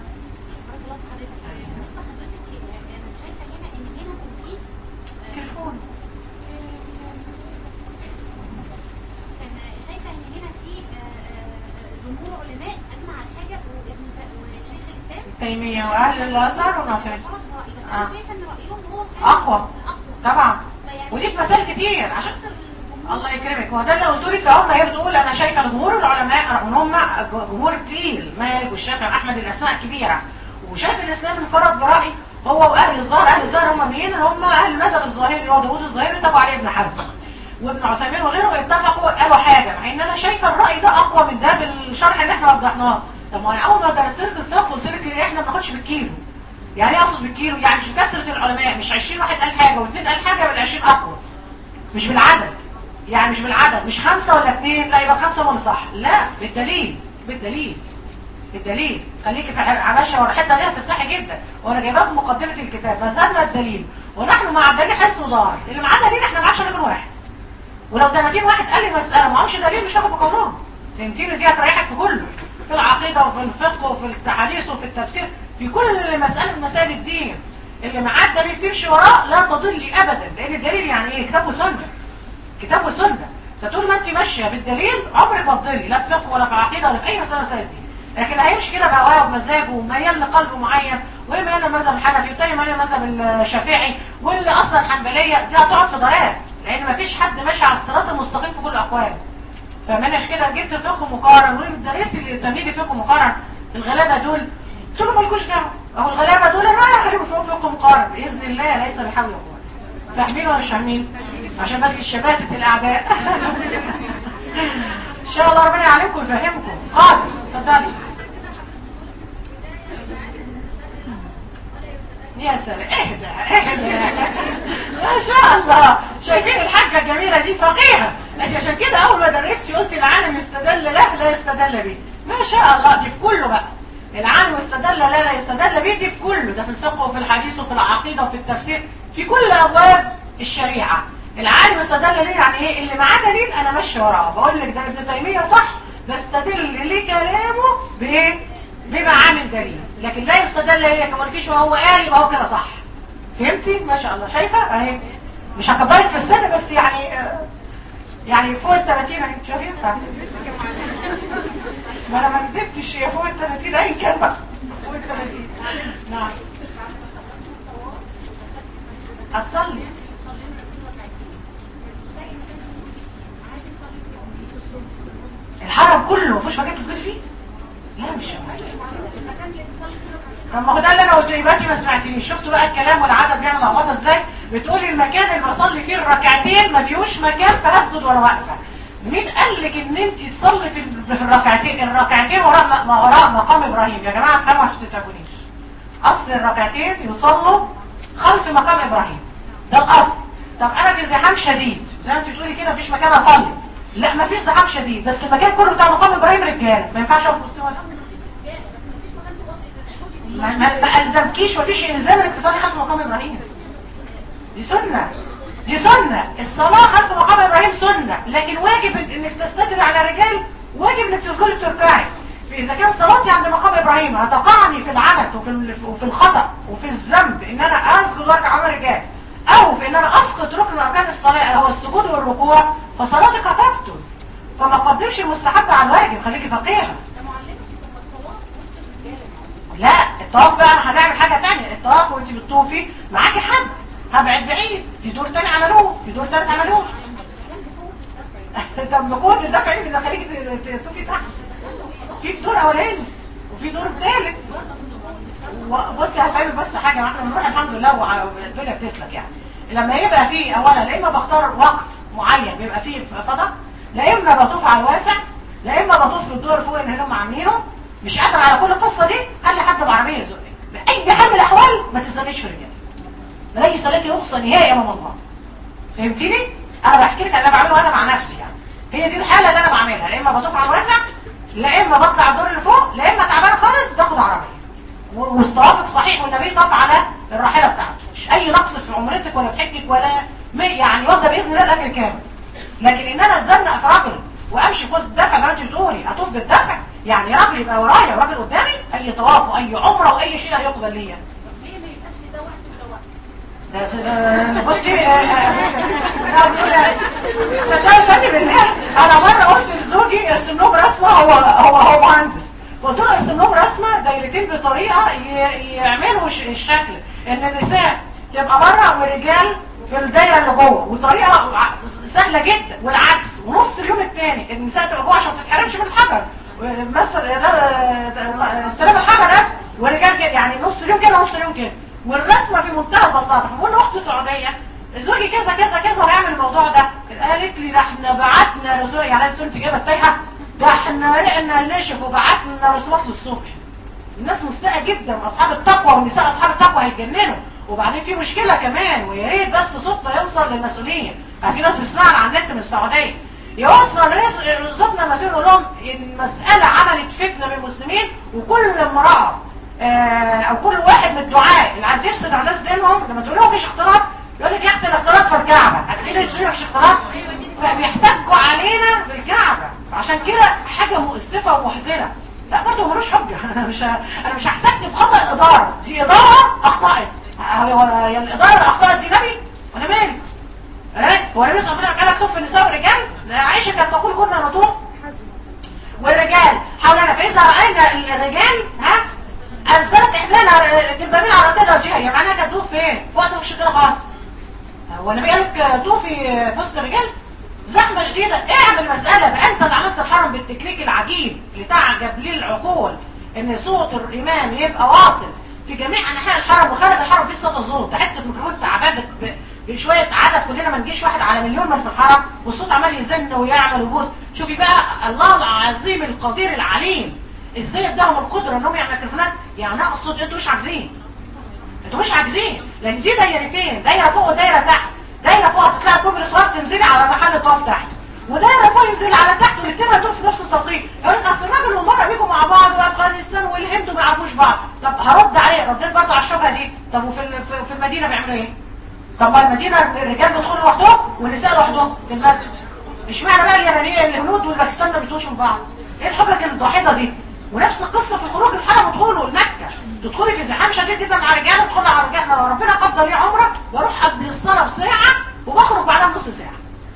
تليفون تيمية واهل الازهر والناصرية بس آه. انا شايفه ان رايهم هو اقوى طبعا ودي في مسائل كتير عشان الله يكرمك هو ده اللي قلت لك في اول ما هي بتقول انا شايفه ان جمهور العلماء رغم ان هم جمهور تقيل مالك والشافعي واحمد الاسماء كبيره وشايف الاسلام انفرد براي هو واهل الظاهر اهل الظاهر هم مين؟ هم اهل المذهب الظاهري اللي هو داوود الظاهري تبع عليه ابن حزم وابن عثيمين وغيره اتفقوا قالوا حاجه مع ان انا شايفه الراي ده اقوى من ده بالشرح اللي احنا وضحناه طب ما انا اول ما درست لك الفقه قلت لك ان احنا ما بناخدش بالكيلو يعني ايه اقصد بالكيلو يعني مش بكثره العلماء مش 20 واحد قال حاجه واثنين قال حاجه بال 20 اقوى مش بالعدد يعني مش بالعدد مش خمسة ولا اثنين لا يبقى خمسة هم اللي صح لا بالدليل بالدليل بالدليل خليكي في عباشة ورا الحته دي هترتاحي جدا وانا جايباها في مقدمة الكتاب مازلنا الدليل ونحن مع الدليل حيث ظهر اللي معاه دليل احنا معاش نكون واحد ولو 30 واحد قال لي مسألة ما عمش دليل مش هاخد بقولهم فهمتيني دي هتريحك في كله في العقيدة وفي الفقه وفي الحديث وفي التفسير في كل مسألة من مسائل الدين اللي معاه الدليل تمشي وراه لا تضلي ابدا لان الدليل يعني ايه كتاب وسنه كتاب وسنه فطول ما انت ماشيه بالدليل عمرك ما تضلي لا في فقه ولا في عقيده ولا في اي مساله مسائل الدين لكن هيمشي كده بهواه ومزاجه وميال لقلب معين وميال للمذهب الحنفي والتاني ميال للمذهب الشافعي واللي اصلا حنبليه دي هتقعد في ضلال لان ما فيش حد ماشي على الصراط المستقيم في كل الاقوال فمناش كده جبت فقه مقارن والمدرس اللي تمهيدي فقه مقارن الغلابه دول قلت له مالكوش دعوه اهو الغلابه دول انا رايح اخليهم فوق فقه مقارن باذن الله ليس بحول ولا قوه فاهمين ولا مش فاهمين عشان بس الشباتة الاعداء ان شاء الله ربنا يعلمكم ويفهمكم قادر اتفضلي يا سلام اهدى اهدى ما شاء الله شايفين الحاجة الجميلة دي فقيهة لكن عشان كده اول ما درستي قلت العالم يستدل له لا يستدل به ما شاء الله دي في كله بقى العالم يستدل لا لا يستدل به دي في كله ده في الفقه وفي الحديث وفي العقيدة وفي التفسير في كل ابواب الشريعة العالم يستدل ليه يعني ايه اللي معاه دليل انا ماشي وراه بقول لك ده ابن تيمية صح بستدل لكلامه بايه بما عامل دليل لكن لا يستدل ليه كما قلتيش وهو قال يبقى هو كده صح فهمتي ما شاء الله شايفه اهي مش هكبرك في السن بس يعني آه، يعني فوق ال 30 اهي شايفين فاهم ما انا ما كذبتش هي فوق ال 30 اي كان بقى فوق ال 30 نعم هتصلي الحرم كله مفيش مكان تسجدي فيه لا مش طب ما هو ده اللي انا قلته يبقى انت ما سمعتنيش شفتوا بقى الكلام والعدد بيعمل لخبطه ازاي بتقولي المكان اللي بصلي فيه الركعتين ما فيهوش مكان فاسجد وانا واقفه مين قال لك ان انت تصلي في في الركعتين الركعتين وراء ما وراء مقام ابراهيم يا جماعه افهموا عشان تتعبونيش اصل الركعتين يصلوا خلف مقام ابراهيم ده الاصل طب انا في زحام شديد زي ما انت بتقولي كده مفيش مكان اصلي لا مفيش زحام شديد بس المكان كله بتاع مقام ابراهيم رجاله ما ينفعش اقف وسطهم وأصلي. ما ما ما الزمكيش مفيش الزام انك تصلي خلف مقام ابراهيم دي سنه دي سنه الصلاه خلف مقام ابراهيم سنه لكن واجب انك تستتر على الرجال واجب انك تسجدي بتركعي فاذا كان صلاتي عند مقام ابراهيم هتقعني في العنت وفي ال- وفي الخطا وفي الذنب ان انا اسجد واركع امام الرجال او في ان انا اسقط ركن اركان الصلاه اللي هو السجود والركوع فصلاتك هتبطل فما قدمش المستحب على الواجب خليكي فقيره لا الطواف بقى هنعمل حاجة تانية الطواف وانت بتطوفي معاكي حد هبعد بعيد في دور تاني عملوه في دور تالت عملوه طب نقود الدفع ايه اللي خليكي ت- ت- تطوفي تحت في في دور اولاني وفي دور تالت و- بصي هفهمك بس حاجة ما احنا بنروح الحمد لله والدنيا بتسلك يعني لما يبقى فيه اولا لا اما بختار وقت معين بيبقى فيه فضا لا اما بطوف على الواسع لا اما بطوف في الدور فوق اللي هم عاملينه مش قادر على كل القصه دي خلي حد بعربيه يزقك باي حال من الاحوال ما تستنيش في رجال ليس لك رخصه نهائي امام الله فهمتني انا بحكي لك اللي انا بعمله انا مع نفسي يعني هي دي الحاله اللي انا بعملها لا اما بطوف على الواسع لا اما بطلع الدور اللي فوق لا اما تعبان خالص باخد عربيه و- واستوافق صحيح والنبي طاف على الراحله بتاعته مش اي نقص في عمرتك ولا في حجك ولا م- يعني واخده باذن الله الاجر كامل لكن ان انا اتزنق في رجل وامشي في وسط الدفع زي ما انت بتقولي اطوف بالدفع يعني راجل يبقى ورايا وراجل قدامي اي طواف واي عمره واي شيء هيقبل ليا ده س- ده- بصي آه، آه، صدقني تاني بالله انا مره قلت لزوجي ارسم لهم رسمه هو هو هو مهندس فقلت له ارسم لهم رسمه دايرتين بطريقه ي- يعملوا ش- الشكل ان النساء تبقى بره والرجال في الدايره اللي جوه وطريقه ع- سهله جدا والعكس ونص اليوم الثاني النساء تبقى جوه عشان ما تتحرمش من الحجر مثل استلام الحجر بس والرجال كده يعني نص اليوم كده ونص اليوم كده والرسمه في منتهى البساطه فبقول له اختي سعوديه زوجي كذا كذا كذا وهيعمل الموضوع ده قالت لي ده احنا بعتنا رسوم يعني لازم انت جايبه التايهه ده احنا رقنا نشف وبعتنا رسومات للصبح الناس مستاءة جدا اصحاب التقوى والنساء اصحاب التقوى هيتجننوا وبعدين في مشكلة كمان ويا ريت بس صوتنا يوصل للمسؤولين يعني في ناس بتسمعنا على النت من السعودية يوصل رس- صوتنا المسؤولين يقول لهم المسألة عملت فتنة من المسلمين وكل امرأة آه، او كل واحد من الدعاء اللي عايز يفسد على الناس دينهم لما تقول لهم مفيش اختلاط يقول لك يا اختي الاختلاط في الكعبة اكيد مش مفيش اختلاط فبيحتجوا علينا في الكعبة عشان كده حاجة مؤسفة ومحزنة لا برضه ملوش حجة انا مش ه- انا مش هحتج بخطأ الادارة دي ادارة اخطأت هو هي الادارة اللي اخطأت دي نبي وانا مالي ايه هو النبي صلى الله عليه وسلم قال اطوف النساء والرجال لا، عائشة كانت تقول كنا نطوف والرجال حولنا فاذا راينا الرجال ها أزلت إحدانا جبنامين على رأسنا وجهها يعني معناها كانت تطوف فين؟ في وقت مش كده خالص هو النبي قال لك طوفي في وسط الرجال زحمة شديدة اعمل مسألة بقى انت اللي عملت الحرم بالتكنيك العجيب اللي تعجب ليه العقول ان صوت الامام يبقى واصل في جميع انحاء الحرم وخارج الحرم في صوت الصوت ده حته ميكروفون تعبان ب- ب- بشويه عدد كلنا ما نجيش واحد على مليون من في الحرم والصوت عمال يزن ويعمل ويبوظ شوفي بقى الله العظيم القدير العليم ازاي اداهم القدره انهم يعملوا ميكروفونات يعني اقصد انتوا مش عاجزين انتوا مش عاجزين لان دي دايرتين دايره فوق ودايره تحت دايره فوق هتطلع كوبري صغير تنزلي على محل طواف تحت ودايره فوق ينزل على تحت والاثنين هيدور في نفس التوقيت يقول لك اصل الراجل والمراه بيجوا مع بعض وافغانستان والهند ما يعرفوش بعض طب هرد عليه رديت برضه على الشبهه دي طب وفي ال- في- في المدينه بيعملوا ايه؟ طب ما المدينه الرجال بيدخلوا لوحدهم والنساء لوحدهم في المسجد اشمعنى بقى اليابانيه الهنود والباكستان ما بيتوش من بعض؟ ايه الحجج الضاحضه دي؟ ونفس القصه في خروج الحرم ودخوله لمكه تدخلي في زحام شديد جدا مع رجاله تدخلي على رجاله لو ربنا قدر لي عمره واروح قبل الصلاه بساعه وبخرج بعدها بنص ساعه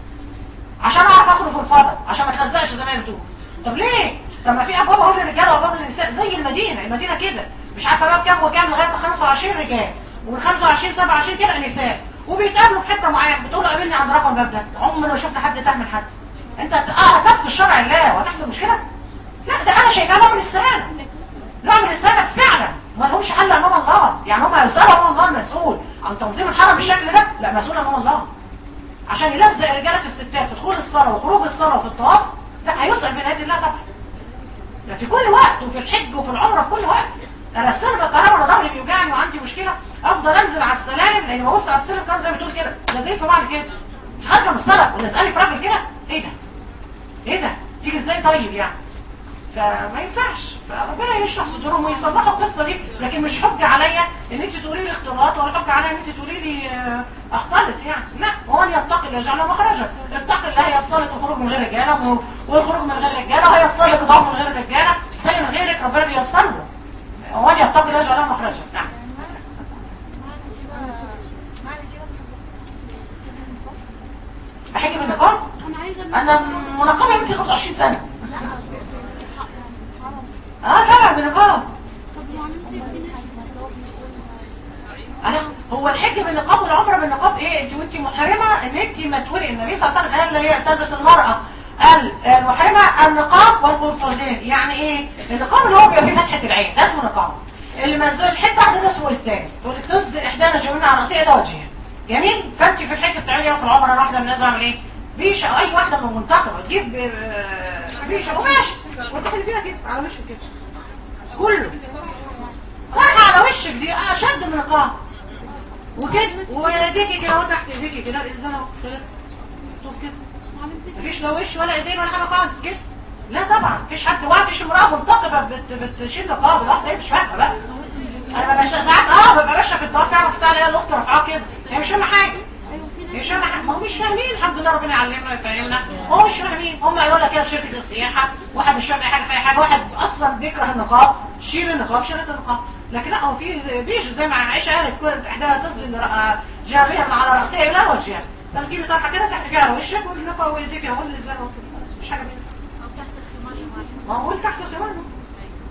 عشان اعرف اخرج في الفضاء عشان ما تلزقش زي ما بتقول طب ليه طب ما في ابواب اهو للرجاله وابواب للنساء زي المدينه المدينه كده مش عارفه باب كام وكام لغايه 25 رجال ومن 25 27 كده نساء وبيتقابلوا في حته معينه بتقول له قابلني عند رقم الباب ده عمرنا ما شفنا حد تاه من حد انت هت- اه هتنفذ شرع الله وهتحصل مشكله لا ده انا شايفاه نوع من الاستهانه نوع من الاستهانه فعلا ما لهمش حل امام الله يعني هم هيسالوا امام الله المسؤول عن تنظيم الحرم بالشكل ده لا مسؤول امام الله عشان يلزق الرجاله في الستات في دخول الصلاه وخروج الصلاه وفي الطواف لا هيسال بين ايدي الله طبعا ده في كل وقت وفي الحج وفي العمره في كل وقت انا السلم الكهرباء انا ظهري بيوجعني وعندي مشكله افضل انزل على السلالم لان ببص على السلم كده زي ما بتقول كده لازقين في بعض كده مش خارجه من الصلاه ولا اسالي في راجل كده ايه ده؟ ايه ده؟ تيجي ازاي طيب يعني؟ فما ينفعش فربنا يشرح صدورهم ويصلحوا القصه دي لكن مش حجه عليا ان انت تقولي لي اختلاط ولا حجه عليا ان انت تقولي لي آه، اختلط يعني لا هو ان يتقي الله يجعل له مخرجا اتقي الله هيصلك الخروج من غير رجاله و- والخروج من غير رجاله هيصلك الضعف من غير رجاله زي من غيرك ربنا بيوصل له هو ان يتقي الله يجعل له مخرجا نعم بحكي من النقاب انا عايزه انا منقبه يا بنتي 25 سنه اه طبعا بنقاب طب يعني انت في ناس انا هو الحج بالنقاب والعمره بالنقاب ايه انت وانت محرمه ان انت ما تقولي النبي صلى الله عليه وسلم قال هي تلبس المراه قال المحرمه النقاب والقفازين يعني ايه النقاب اللي هو بيبقى فيه فتحه العين ده اسمه نقاب اللي مسدود الحته واحده ده اسمه اسلام تقول لك تسد احدانا جميعا على راسها الى وجهها جميل فانت في الحج بتعملي ايه في العمره انا واحده من الناس بعمل ايه بيشه اي واحده من المنتخبه تجيب آه، بيشه قماش وتحل فيها كده على وشك كده كله رايحه على وشك دي اشد من النقاب وكده وايديكي كده اهو تحت ايديكي كده الازازه اهو خلص شوف كده مفيش لا وش ولا ايدين ولا حاجه خالص كده لا طبعا مفيش حد واقف مفيش امراه منتقبه بت بتشيل نقاب الواحده هي مش فاهمه بقى انا ببقى ساعات اه ببقى ماشيه في الطواف فعلا في ساعه الاقي الاخت رافعاه كده هي مش فاهمه حاجه ايوه في هي ناس مش فاهمه حاجه ما هم مش فاهمين الحمد لله ربنا يعلمنا ويفهمنا هم مش فاهمين هم يقول لك كده في شركه السياحه واحد مش فاهم اي حاجه في اي حاجه واحد اصلا بيكره النقاب شيل النقاب شيلت النقاب لكن لا هو في بيج زي ما عائشه قالت كل احداها تسلم جابها من على راسها الى وجهها فتجيبي طرحه كده تحت فيها على وشك والنقاب وايديك اهو اللي زي ما قلت مش حاجه منها ما هو تحت الخمار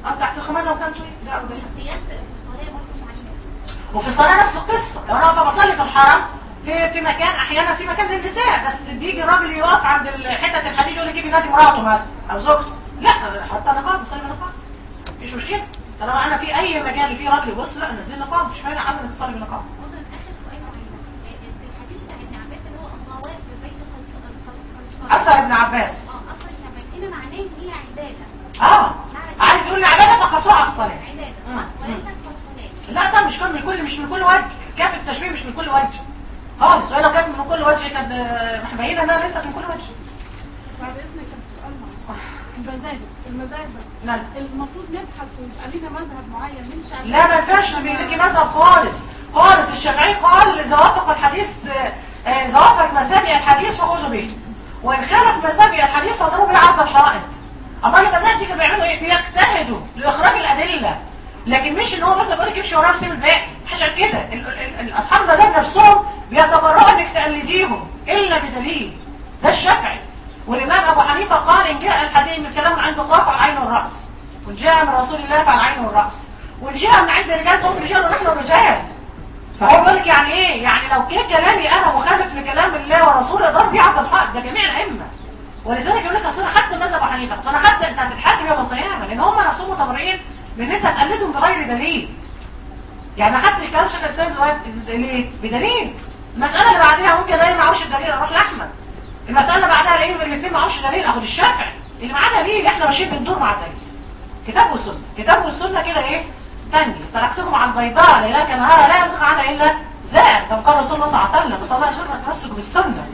اه تحت الخمار لو كان طويل ده أولى. والقياس في الصلاة برضه معينة وفي الصلاه نفس القصه لو انا واقفه بصلي في الحرم في في مكان احيانا في مكان للنساء بس بيجي الراجل يقف عند ال- حته الحديد يقول لك يجي ينادي مراته مثلا او زوجته لا حتى نقاب بصلي بنقاب مفيش مشكله طالما انا في اي مكان فيه راجل يبص لا نزل نقاب مش مانع ابدا تصلي بنقاب مثلا آخر سؤال معين الحديث بتاع ابن عباس اللي هو الله واقف في البيت قد اثر ابن عباس اه أصلا ابن عباس هنا معناه إن هي عبادة اه عايز يقول لي عباده فقسوها على الصلاه عبادة مم. آه، وليست كالصلاة لا ده مش كل من كل مش من كل وجه كاف التشبيه مش من كل وجه خالص ولا كانت من كل وجه كانت آه، مبينه انها ليست من كل وجه بعد اذنك كان سؤال معلش المذاهب المذاهب بس مال المفروض نبحث ويبقى لينا مذهب معين نمشي عليه لا ما ينفعش بيديكي مذهب خالص خالص الشافعي قال اذا وافق الحديث آه، آه، اذا وافق مسابق الحديث فخذوا به وان خالف مسابق الحديث فاضربوا به عرض الحائط اما المذاهب دي كانوا بيعملوا ايه بيجتهدوا لاخراج الادله لكن مش ان هو بس بيقول لك امشي وراه وسيب الباقي حاجه كده ال- ال- ال- اصحاب المذاهب نفسهم بيتبرؤوا انك تقلديهم الا بدليل ده الشافعي والامام ابو حنيفه قال ان جاء الحديث من كلام من عند الله فالعين والراس وان جاء من رسول الله فالعين والراس وان جاء من عند الرجال فهم رجال ونحن رجال فهو بيقول لك يعني ايه يعني لو كان كلامي انا مخالف لكلام الله ورسوله ضرب بيه عبد الحق ده جميع الائمه ولذلك يقول لك اصل انا خدت مذهب ابو حنيفه اصل انا خدت انت هتتحاسب يوم القيامه لان هم نفسهم متبرئين من ان انت تقلدهم بغير دليل يعني ما خدتش كلام شيخ الاسلام دلوقتي ليه؟ بدليل المساله اللي بعديها ممكن الاقي معهوش الدليل اروح لاحمد المساله اللي بعدها الاقي الاثنين معهوش دليل اخد الشافعي اللي معاه دليل احنا ماشيين بندور مع دليل كتاب وسنه كتاب والسنه كده ايه تنجي تركتكم على البيضاء ليلها كنهارها لا يزغ عنها الا زاغ كما قال رسول الله صلى الله عليه وسلم بس الله يرزقنا التمسك بالسنه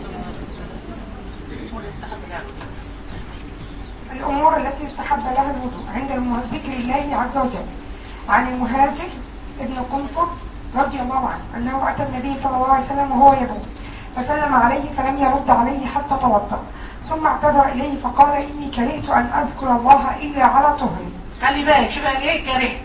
الأمور التي يستحب لها الوضوء عند المه- ذكر الله عز وجل عن المهاجر ابن قنفر رضي الله عنه أنه أتى النبي صلى الله عليه وسلم وهو يبول فسلم عليه فلم يرد عليه حتى توضأ ثم اعتذر إليه فقال إني كرهت أن أذكر الله إلا على طهر خلي بالك شوف قال ايه كرهت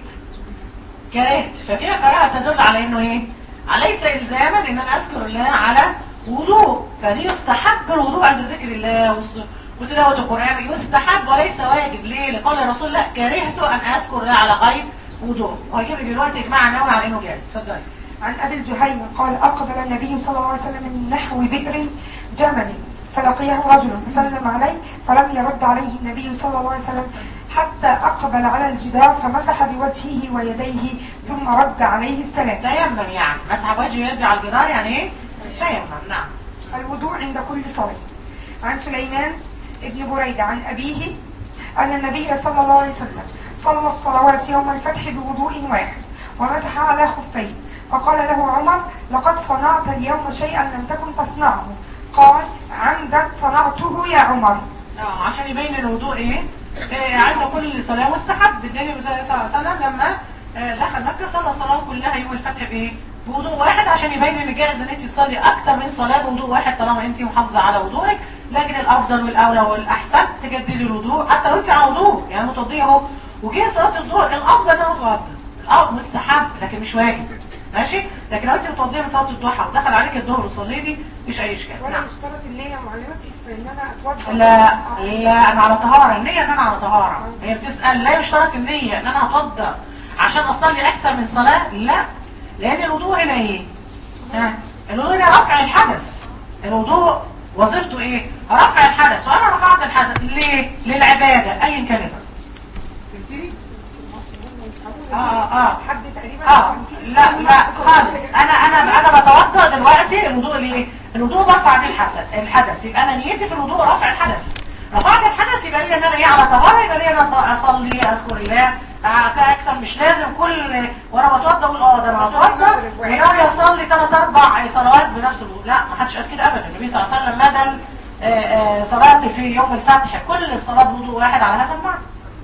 كرهت ففيها كراهه تدل على انه ايه ليس الزاما ان انا اذكر الله على وضوء فدي يستحب الوضوء عند ذكر الله والص- وتلاوه القران يستحب وليس واجب ليه لقول الرسول لا كرهت ان اذكر الله على غير وضوء وهجيب لك دلوقتي اجماع نووي على انه جائز اتفضلي عن أبي الجهيم قال أقبل النبي صلى الله عليه وسلم من نحو بئر جمل فلقيه رجل فسلم عليه فلم يرد عليه النبي صلى الله عليه وسلم حتى أقبل على الجدار فمسح بوجهه ويديه ثم رد عليه السلام تيمم يعني مسح وجهه يرجع على الجدار يعني ايه تيمم نعم الوضوء عند كل صلاة عن سليمان ابن بريدة عن أبيه أن النبي صلى الله عليه وسلم صلى الصلوات يوم الفتح بوضوء واحد ومسح على خفيه فقال له عمر لقد صنعت اليوم شيئا لم تكن تصنعه قال عمدا صنعته يا عمر اه عشان يبين الوضوء ايه, إيه عند كل صلاة مستحب النبي صلى الله عليه وسلم لما آه، دخل مكة صلى الصلاة كلها يوم الفتح بايه بوضوء واحد عشان يبين ان جائز ان انت تصلي اكتر من صلاة بوضوء واحد طالما انت محافظة على وضوءك لكن الافضل والاولى والاحسن تجددي الوضوء حتى لو انت على وضوء يعني متوضيه اهو وجه صلاة الظهر الافضل ان انا اتوضى اه مستحب لكن مش واجب ماشي لكن لو انت متوضيه من صلاة الضحى ودخل عليك الظهر وصليتي مفيش اي اشكال ولا نعم يشترط النية معلمتي في ان انا اتوضا لا لا انا على طهارة النية ان انا على طهارة هي بتسأل لا يشترط النية ان انا اتوضى عشان اصلي اكثر من صلاة لا لان الوضوء هنا ايه ها الوضوء هنا رفع الحدث الوضوء وظيفته ايه رفع الحدث وانا رفعت الحدث ليه للعبادة ايا كانت فهمتني اه اه اه حد تقريبا اه كان في لا إشكال لا مع- خالص انا انا انا بتوضا دلوقتي الوضوء ليه الوضوء برفع بيه الحدث الحدث يبقى انا نيتي في الوضوء رفع الحدث رفعت الحدث يبقى لي ان انا ايه على طهاره يبقى لي ان انا اصلي اذكر الله آه، كاكثر مش لازم كل وانا بتوضا اقول اه ده انا بتوضا وناوي اصلي ثلاث اربع صلوات بنفس الوضوء لا ما حدش قال كده ابدا النبي صلى الله عليه وسلم مدى آه، آه، صلاتي في يوم الفتح كل الصلاه بوضوء واحد على هذا المعنى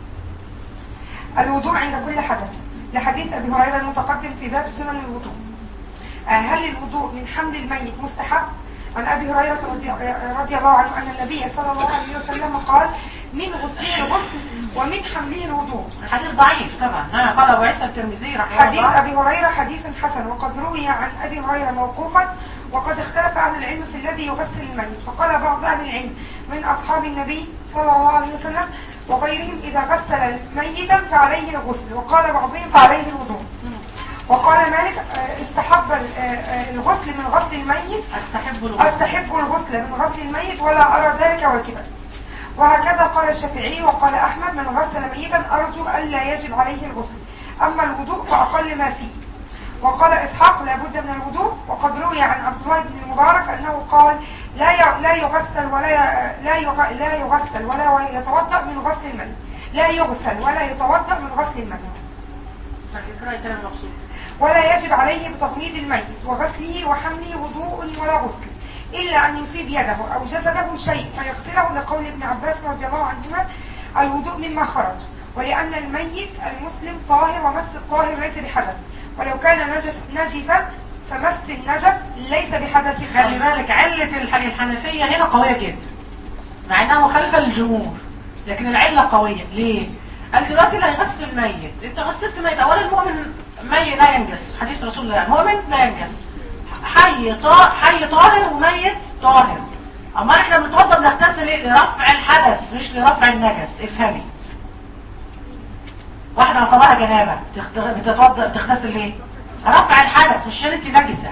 الوضوء عند كل حدث لحديث أبي هريرة المتقدم في باب سنن الوضوء آه، هل الوضوء من حمل الميت مستحب؟ عن أبي هريرة رضي, آه، رضي الله عنه أن النبي صلى الله عليه وسلم قال من غسله الغسل ومن حمله الوضوء حديث ضعيف طبعا ها قال ابو عيسى الترمذي رحمه حديث الله أبي هريرة حديث حسن وقد روي عن أبي هريرة موقوفا وقد اختلف أهل العلم في الذي يغسل الميت فقال بعض أهل العلم من أصحاب النبي صلى الله عليه وسلم وغيرهم إذا غسل ميتا فعليه الغسل وقال بعضهم فعليه الوضوء وقال مالك آه، استحب ال- آه، آه، الغسل من غسل الميت استحب الغسل أستحب الغسل من غسل الميت ولا أرى ذلك واجبا وهكذا قال الشافعي وقال أحمد من غسل ميتا أرجو ألا يجب عليه الغسل أما الوضوء فأقل ما فيه وقال إسحاق لا بد من الوضوء وقد روي عن عبد الله بن المبارك أنه قال لا ي- لا يغسل ولا ي- لا يغ- لا يغسل ولا يتوضأ من غسل الميت لا يغسل ولا يتوضأ من غسل الميت اقرأي كلام المقصود ولا يجب عليه بتغميد الميت وغسله وحمله وضوء ولا غسل إلا أن يصيب يده أو جسده شيء فيغسله لقول ابن عباس رضي الله عنهما الوضوء مما خرج ولأن الميت المسلم طاهر ومس الطاهر ليس بحدث ولو كان نجس نجسا فمس النجس ليس بحدث خلي بالك علة الح- الحنفية هنا قوية جدا مع انها مخالفة للجمهور لكن العلة قوية ليه؟ قال دلوقتي اللي هيغسل ميت انت غسلت ميت اولا المؤمن ميت لا ينجس حديث رسول الله المؤمن لا ينجس حي طا... حي طاهر وميت طاهر اما احنا بنتوضى بنغتسل ايه؟ لرفع الحدث مش لرفع النجس افهمي واحدة أصابها جنابة تخت- بتتوضى بتغتسل ليه؟ رفع الحدث مش عشان انت نجسة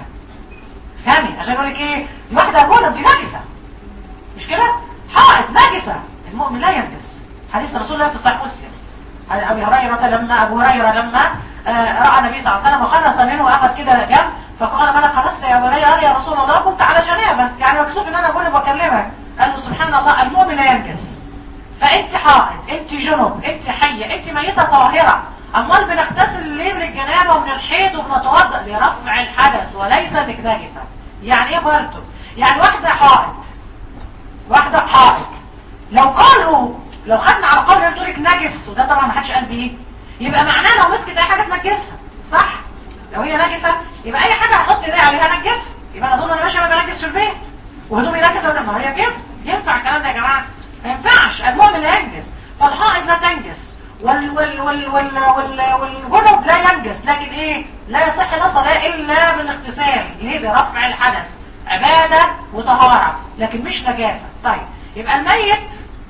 فهمي عشان يقول لك ايه دي واحده جوه انت نجسه مش كده حائط نجسه المؤمن لا ينجس حديث رسول الله في صحيح مسلم عن ابي هريره لما ابو هريره لما آه، راى النبي صلى الله عليه وسلم وخلص منه واخذ كده جنب فقال مالك خلصت يا ابو هريره قال يا رسول الله كنت على جنابه يعني مكسوف ان انا اقول بكلمك قال له سبحان الله المؤمن لا ينجس فانت حائط انت جنب انت حيه انت ميته طاهره امال بنغتسل ليه من الجنابه ومن الحيض وبنتوضا لرفع الحدث وليس انك نجسه يعني ايه برضه يعني واحده حائط واحده حائط لو قالوا لو خدنا على قول انت لك نجس وده طبعا ما حدش قال بيه يبقى معناه لو مسكت اي حاجه تنجسها صح لو هي نجسه يبقى اي حاجه هحط ايدي عليها انجسها يبقى انا اظن انا ماشي ما بنجس في البيت وهدومي نجسه ولا ما هي كده ينفع الكلام ده يا جماعه ما ينفعش المؤمن لا ينجس فالحائط لا تنجس وال وال وال وال وال والجنب لا ينجس لكن ايه لا يصح لا صلاه الا بالاغتسال ليه برفع الحدث عباده وطهاره لكن مش نجاسه طيب يبقى الميت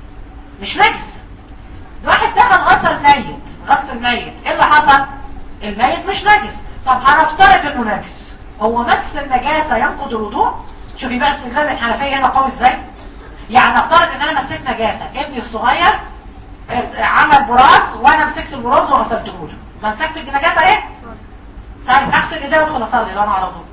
مش نجس واحد دخل غسل ميت غسل ميت ايه اللي حصل الميت مش نجس طب هنفترض انه نجس هو مس النجاسه ينقض الوضوء شوفي بقى استدلال الحنفيه هنا قوي ازاي يعني نفترض ان انا مسيت نجاسه ابني الصغير اه، عمل براز وانا مسكت البراز وغسلته له مسكت النجاسه ايه طيب اغسل ايدي وادخل اصلي لو انا على وضوء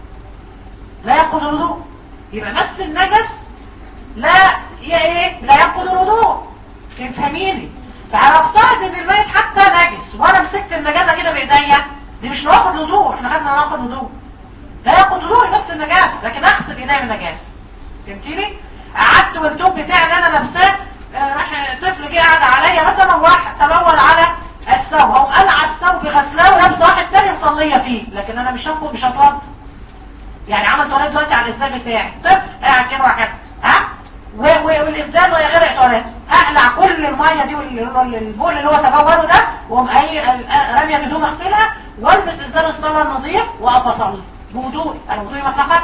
لا ينقض الوضوء يبقى مس النجس لا يا ايه لا ينقض الوضوء تفهميني فهنفترض ان الميت حتى نجس وانا مسكت النجاسه كده بايديا دي مش ناخد وضوء احنا خدنا ناخد وضوء لا ياخد وضوء بس النجاسه لكن اغسل ايديا من النجاسه فهمتيني قعدت والتوب بتاعي اللي انا لابساه آه، راح طفل جه قعد عليا مثلا وراح تبول على الثوب او قلع الثوب غسلاه ولابسه واحد تاني مصليه فيه لكن انا مش هنقض مش هتوضى يعني عمل تواليت دلوقتي على الاسدال بتاعي طفل قاعد كده وراح كده ها و- و- والاسدال غرق تواليت اقلع كل الميه دي وال- وال- البول اللي هو تبوله ده واقوم قايل- آه، راميه الهدوم اغسلها والبس اسدال الصلاه النظيف واقف اصلي بوضوئي انا وضوئي ما اتنقضش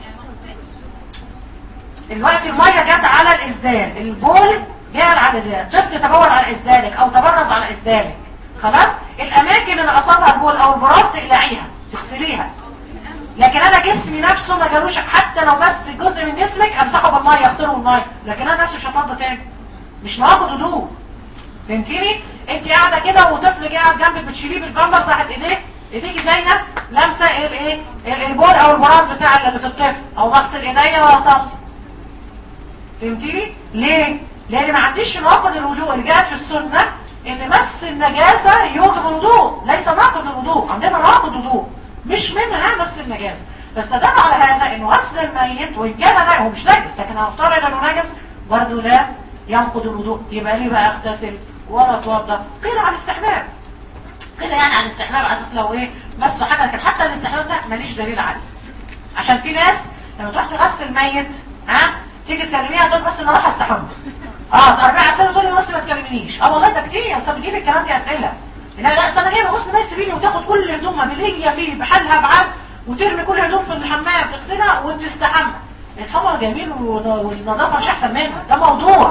دلوقتي الميه جت على الاسدال البول جاء على الاسدال طفل تبول على اسدالك او تبرز على اسدالك خلاص الاماكن اللي اصابها البول او البراز تقلعيها تغسليها لكن انا جسمي نفسه ما جالوش حتى لو بس جزء من جسمك امسحه بالميه اغسله بالميه لكن انا نفسه مش هتوضى تاني مش ناخد هدوء فهمتيني انت قاعده كده وطفل جه قاعد جنبك بتشيليه بالبامبرز راحت ايديك ايديك جايه لامسه الايه ال- البول او البراز بتاع اللي في الطفل او بغسل ايديا واصلي فهمتيني ليه لان ما عنديش ناقض الوضوء اللي جاءت في السنه ان مس النجاسه يوجب الوضوء ليس ناقض الوضوء عندنا ناقض وضوء مش منها مس النجاسه بس دل على هذا انه غسل الميت وان كان لا هو مش نجس لكن هفترض انه نجس برضه لا ينقض الوضوء يبقى ليه بقى اغتسل ولا اتوضا قيل على الاستحباب كده يعني على الاستحباب على اساس لو ايه مسوا حاجه لكن حتى الاستحباب ده ماليش دليل عليه عشان في ناس لما تروح تغسل ميت ها تيجي تكلميها تقول بس انا راح استحمى اه تربيع اسئله تقول لي بس ما تكلمنيش اه والله ده كتير اصل بتجيب الكلام دي اسئله لا لا اصل انا جايبه غسل ميت سيبيني وتاخد كل هدومها باللي هي فيه بحالها بعال وترمي كل هدوم في الحمام تغسلها وتستحمى الحمى جميل ون- والنظافه مش احسن منها ده موضوع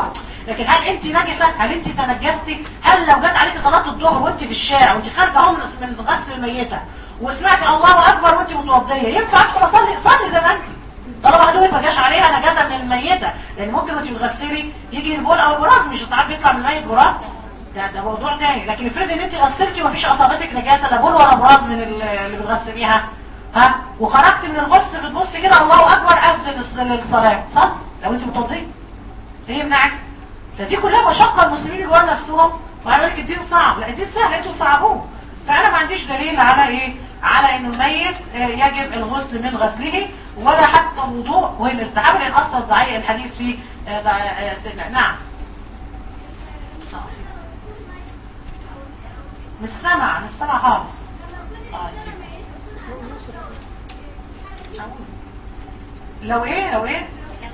لكن هل انت نجسه هل انت تنجستي هل لو جت عليك صلاه الظهر وانت في الشارع وانت خارجه اهو من من غسل الميته وسمعتي الله اكبر وانت متوضيه ينفع ادخل اصلي صلي زي ما انت طالما هدومك ما جاش عليها نجاسه من الميته لان ممكن وانت بتغسلي يجي البول او البراز مش ساعات بيطلع من الميت براز ده ده موضوع تاني لكن افرض ان انت غسلتي ومفيش اصابتك نجاسه لا بول ولا براز من ال- اللي بتغسليها ها وخرجت من الغسل بتبصي كده الله اكبر اذن الص- الصلاه صح لو انت متوضيه ايه يمنعك فدي كلها مشقه المسلمين جوه نفسهم وعمل لك الدين صعب لا الدين سهل انتوا تصعبوه فانا ما عنديش دليل على ايه على انه الميت آه، يجب الغسل من غسله ولا حتى الوضوء والاستحابه لان اصلا ضعيف الحديث فيه آه، ضع- آه، سنة. نعم مش سمع مش سمع خالص آه، لو ايه لو ايه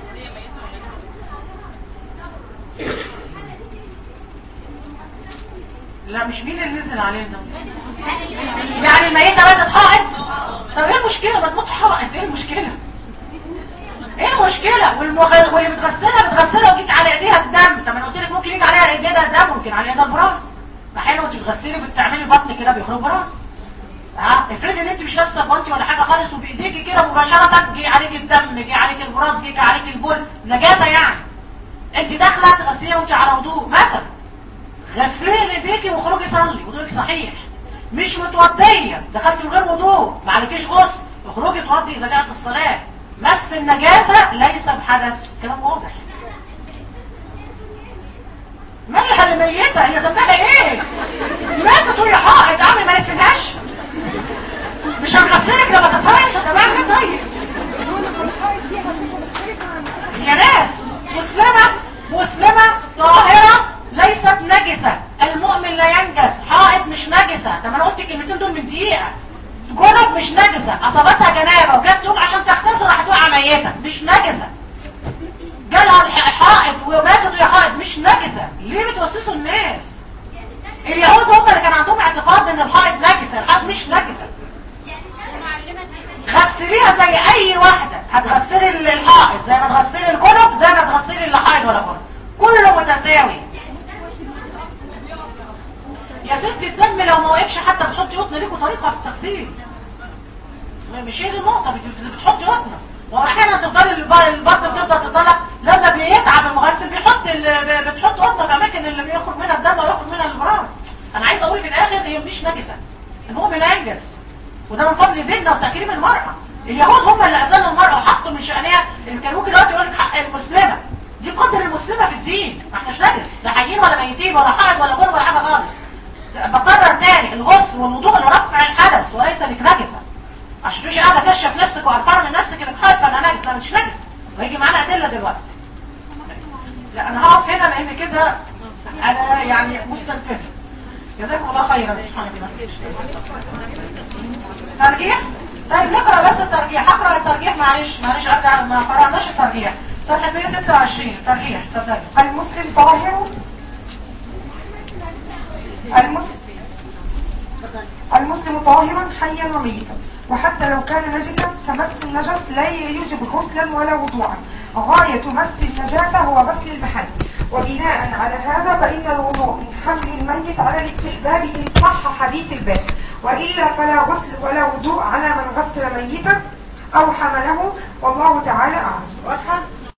لا مش مين اللي نزل علينا يعني الميتة ماتت حائط طب ايه المشكلة ما تموت حائط ايه المشكلة ايه المشكلة والمغ... واللي بتغسلها بتغسلها وجيت على ايديها الدم طب انا قلت لك ممكن يجي عليها ايديها الدم ممكن على ايديها البراس ما حلو انت بتغسلي بتعملي بطن كده بيخرج براس ها افرضي ان انت مش لابسه بونتي ولا حاجه خالص وبايديكي كده مباشره جه عليك الدم جه عليك البراس جه عليك البول نجاسه يعني انت داخله تغسليها وانت على وضوء مثلا غسلي ايديكي واخرجي صلي وضوءك صحيح مش متوضيه دخلت من غير وضوء ما عليكيش غسل اخرجي اتوضي اذا جاءت الصلاه مس النجاسه ليس بحدث كلام واضح مالها اللي ميته هي ذنبها ايه ماتت وهي حائط عمي ما ندفنهاش مش هنغسلك لما تتهيط تمام كده طيب يا ناس مسلمة مسلمة طاهرة ليست نجسة المؤمن لا ينجس حائط مش نجسة ده ما انا قلت الكلمتين دول من دقيقة جنب مش نجسة اصابتها جنابة وجت تقوم عشان تغتسل راح توقع ميتة مش نجسة جالها الح- حائط وماتت وهي حائط مش نجسة ليه بتوسسوا الناس اليهود هم اللي كان عندهم اعتقاد ان الحائط نجسة الحائط مش نجسة غسليها زي اي واحدة هتغسلي ال- الحائط زي ما تغسلي الجنب زي ما تغسلي اللي حائط ولا جنب كله متساوي يا ستي الدم لو ما وقفش حتى بتحطي قطن ليكوا طريقة في التغسيل مش هي دي النقطة بت- بتحطي قطنة واحيانا تفضل الب- البطن بتفضل تطلع لما بيتعب المغسل بيحط ال- بتحط قطنة في اماكن اللي بيخرج منها الدم ويخرج منها البراز انا عايز اقول في الاخر هي مش نجسة المؤمن لا ينجس وده من فضل ديننا وتكريم المرأة اليهود هم اللي اذلوا المرأة وحطوا من شأنها اللي كان ممكن دلوقتي يقول لك حق المسلمة دي قدر المسلمة في الدين ما احناش نجس لا حيين ولا ميتين ولا حائض ولا جنب ولا حاجة خالص بكرر تاني الغسل والوضوء لرفع الحدث وليس لك نجسة عشان تمشي قاعدة كشف نفسك وقرفانة من نفسك انك حائض فانا نجس لا مش نجس وهيجي معانا ادلة دلوقتي لا انا هقف هنا لان كده انا يعني مستنفذة جزاكم الله خيرا سبحانه وتعالى ترجيح طيب نقرا بس الترجيح هقرا الترجيح معلش معلش ارجع ما قراناش الترجيح صفحه 126 ترجيح اتفضلي المسلم طاهر المسلم المسلم طاهرا حيا وميتا وحتى لو كان نجسا فمس النجس لا يوجب غسلا ولا وضوءا غاية مس النجاسة هو غسل المحل وبناء على هذا فإن الوضوء من حمل الميت على الاستحباب إن صح حديث الباب وإلا فلا غسل ولا وضوء على من غسل ميتا أو حمله والله تعالى أعلم واضحه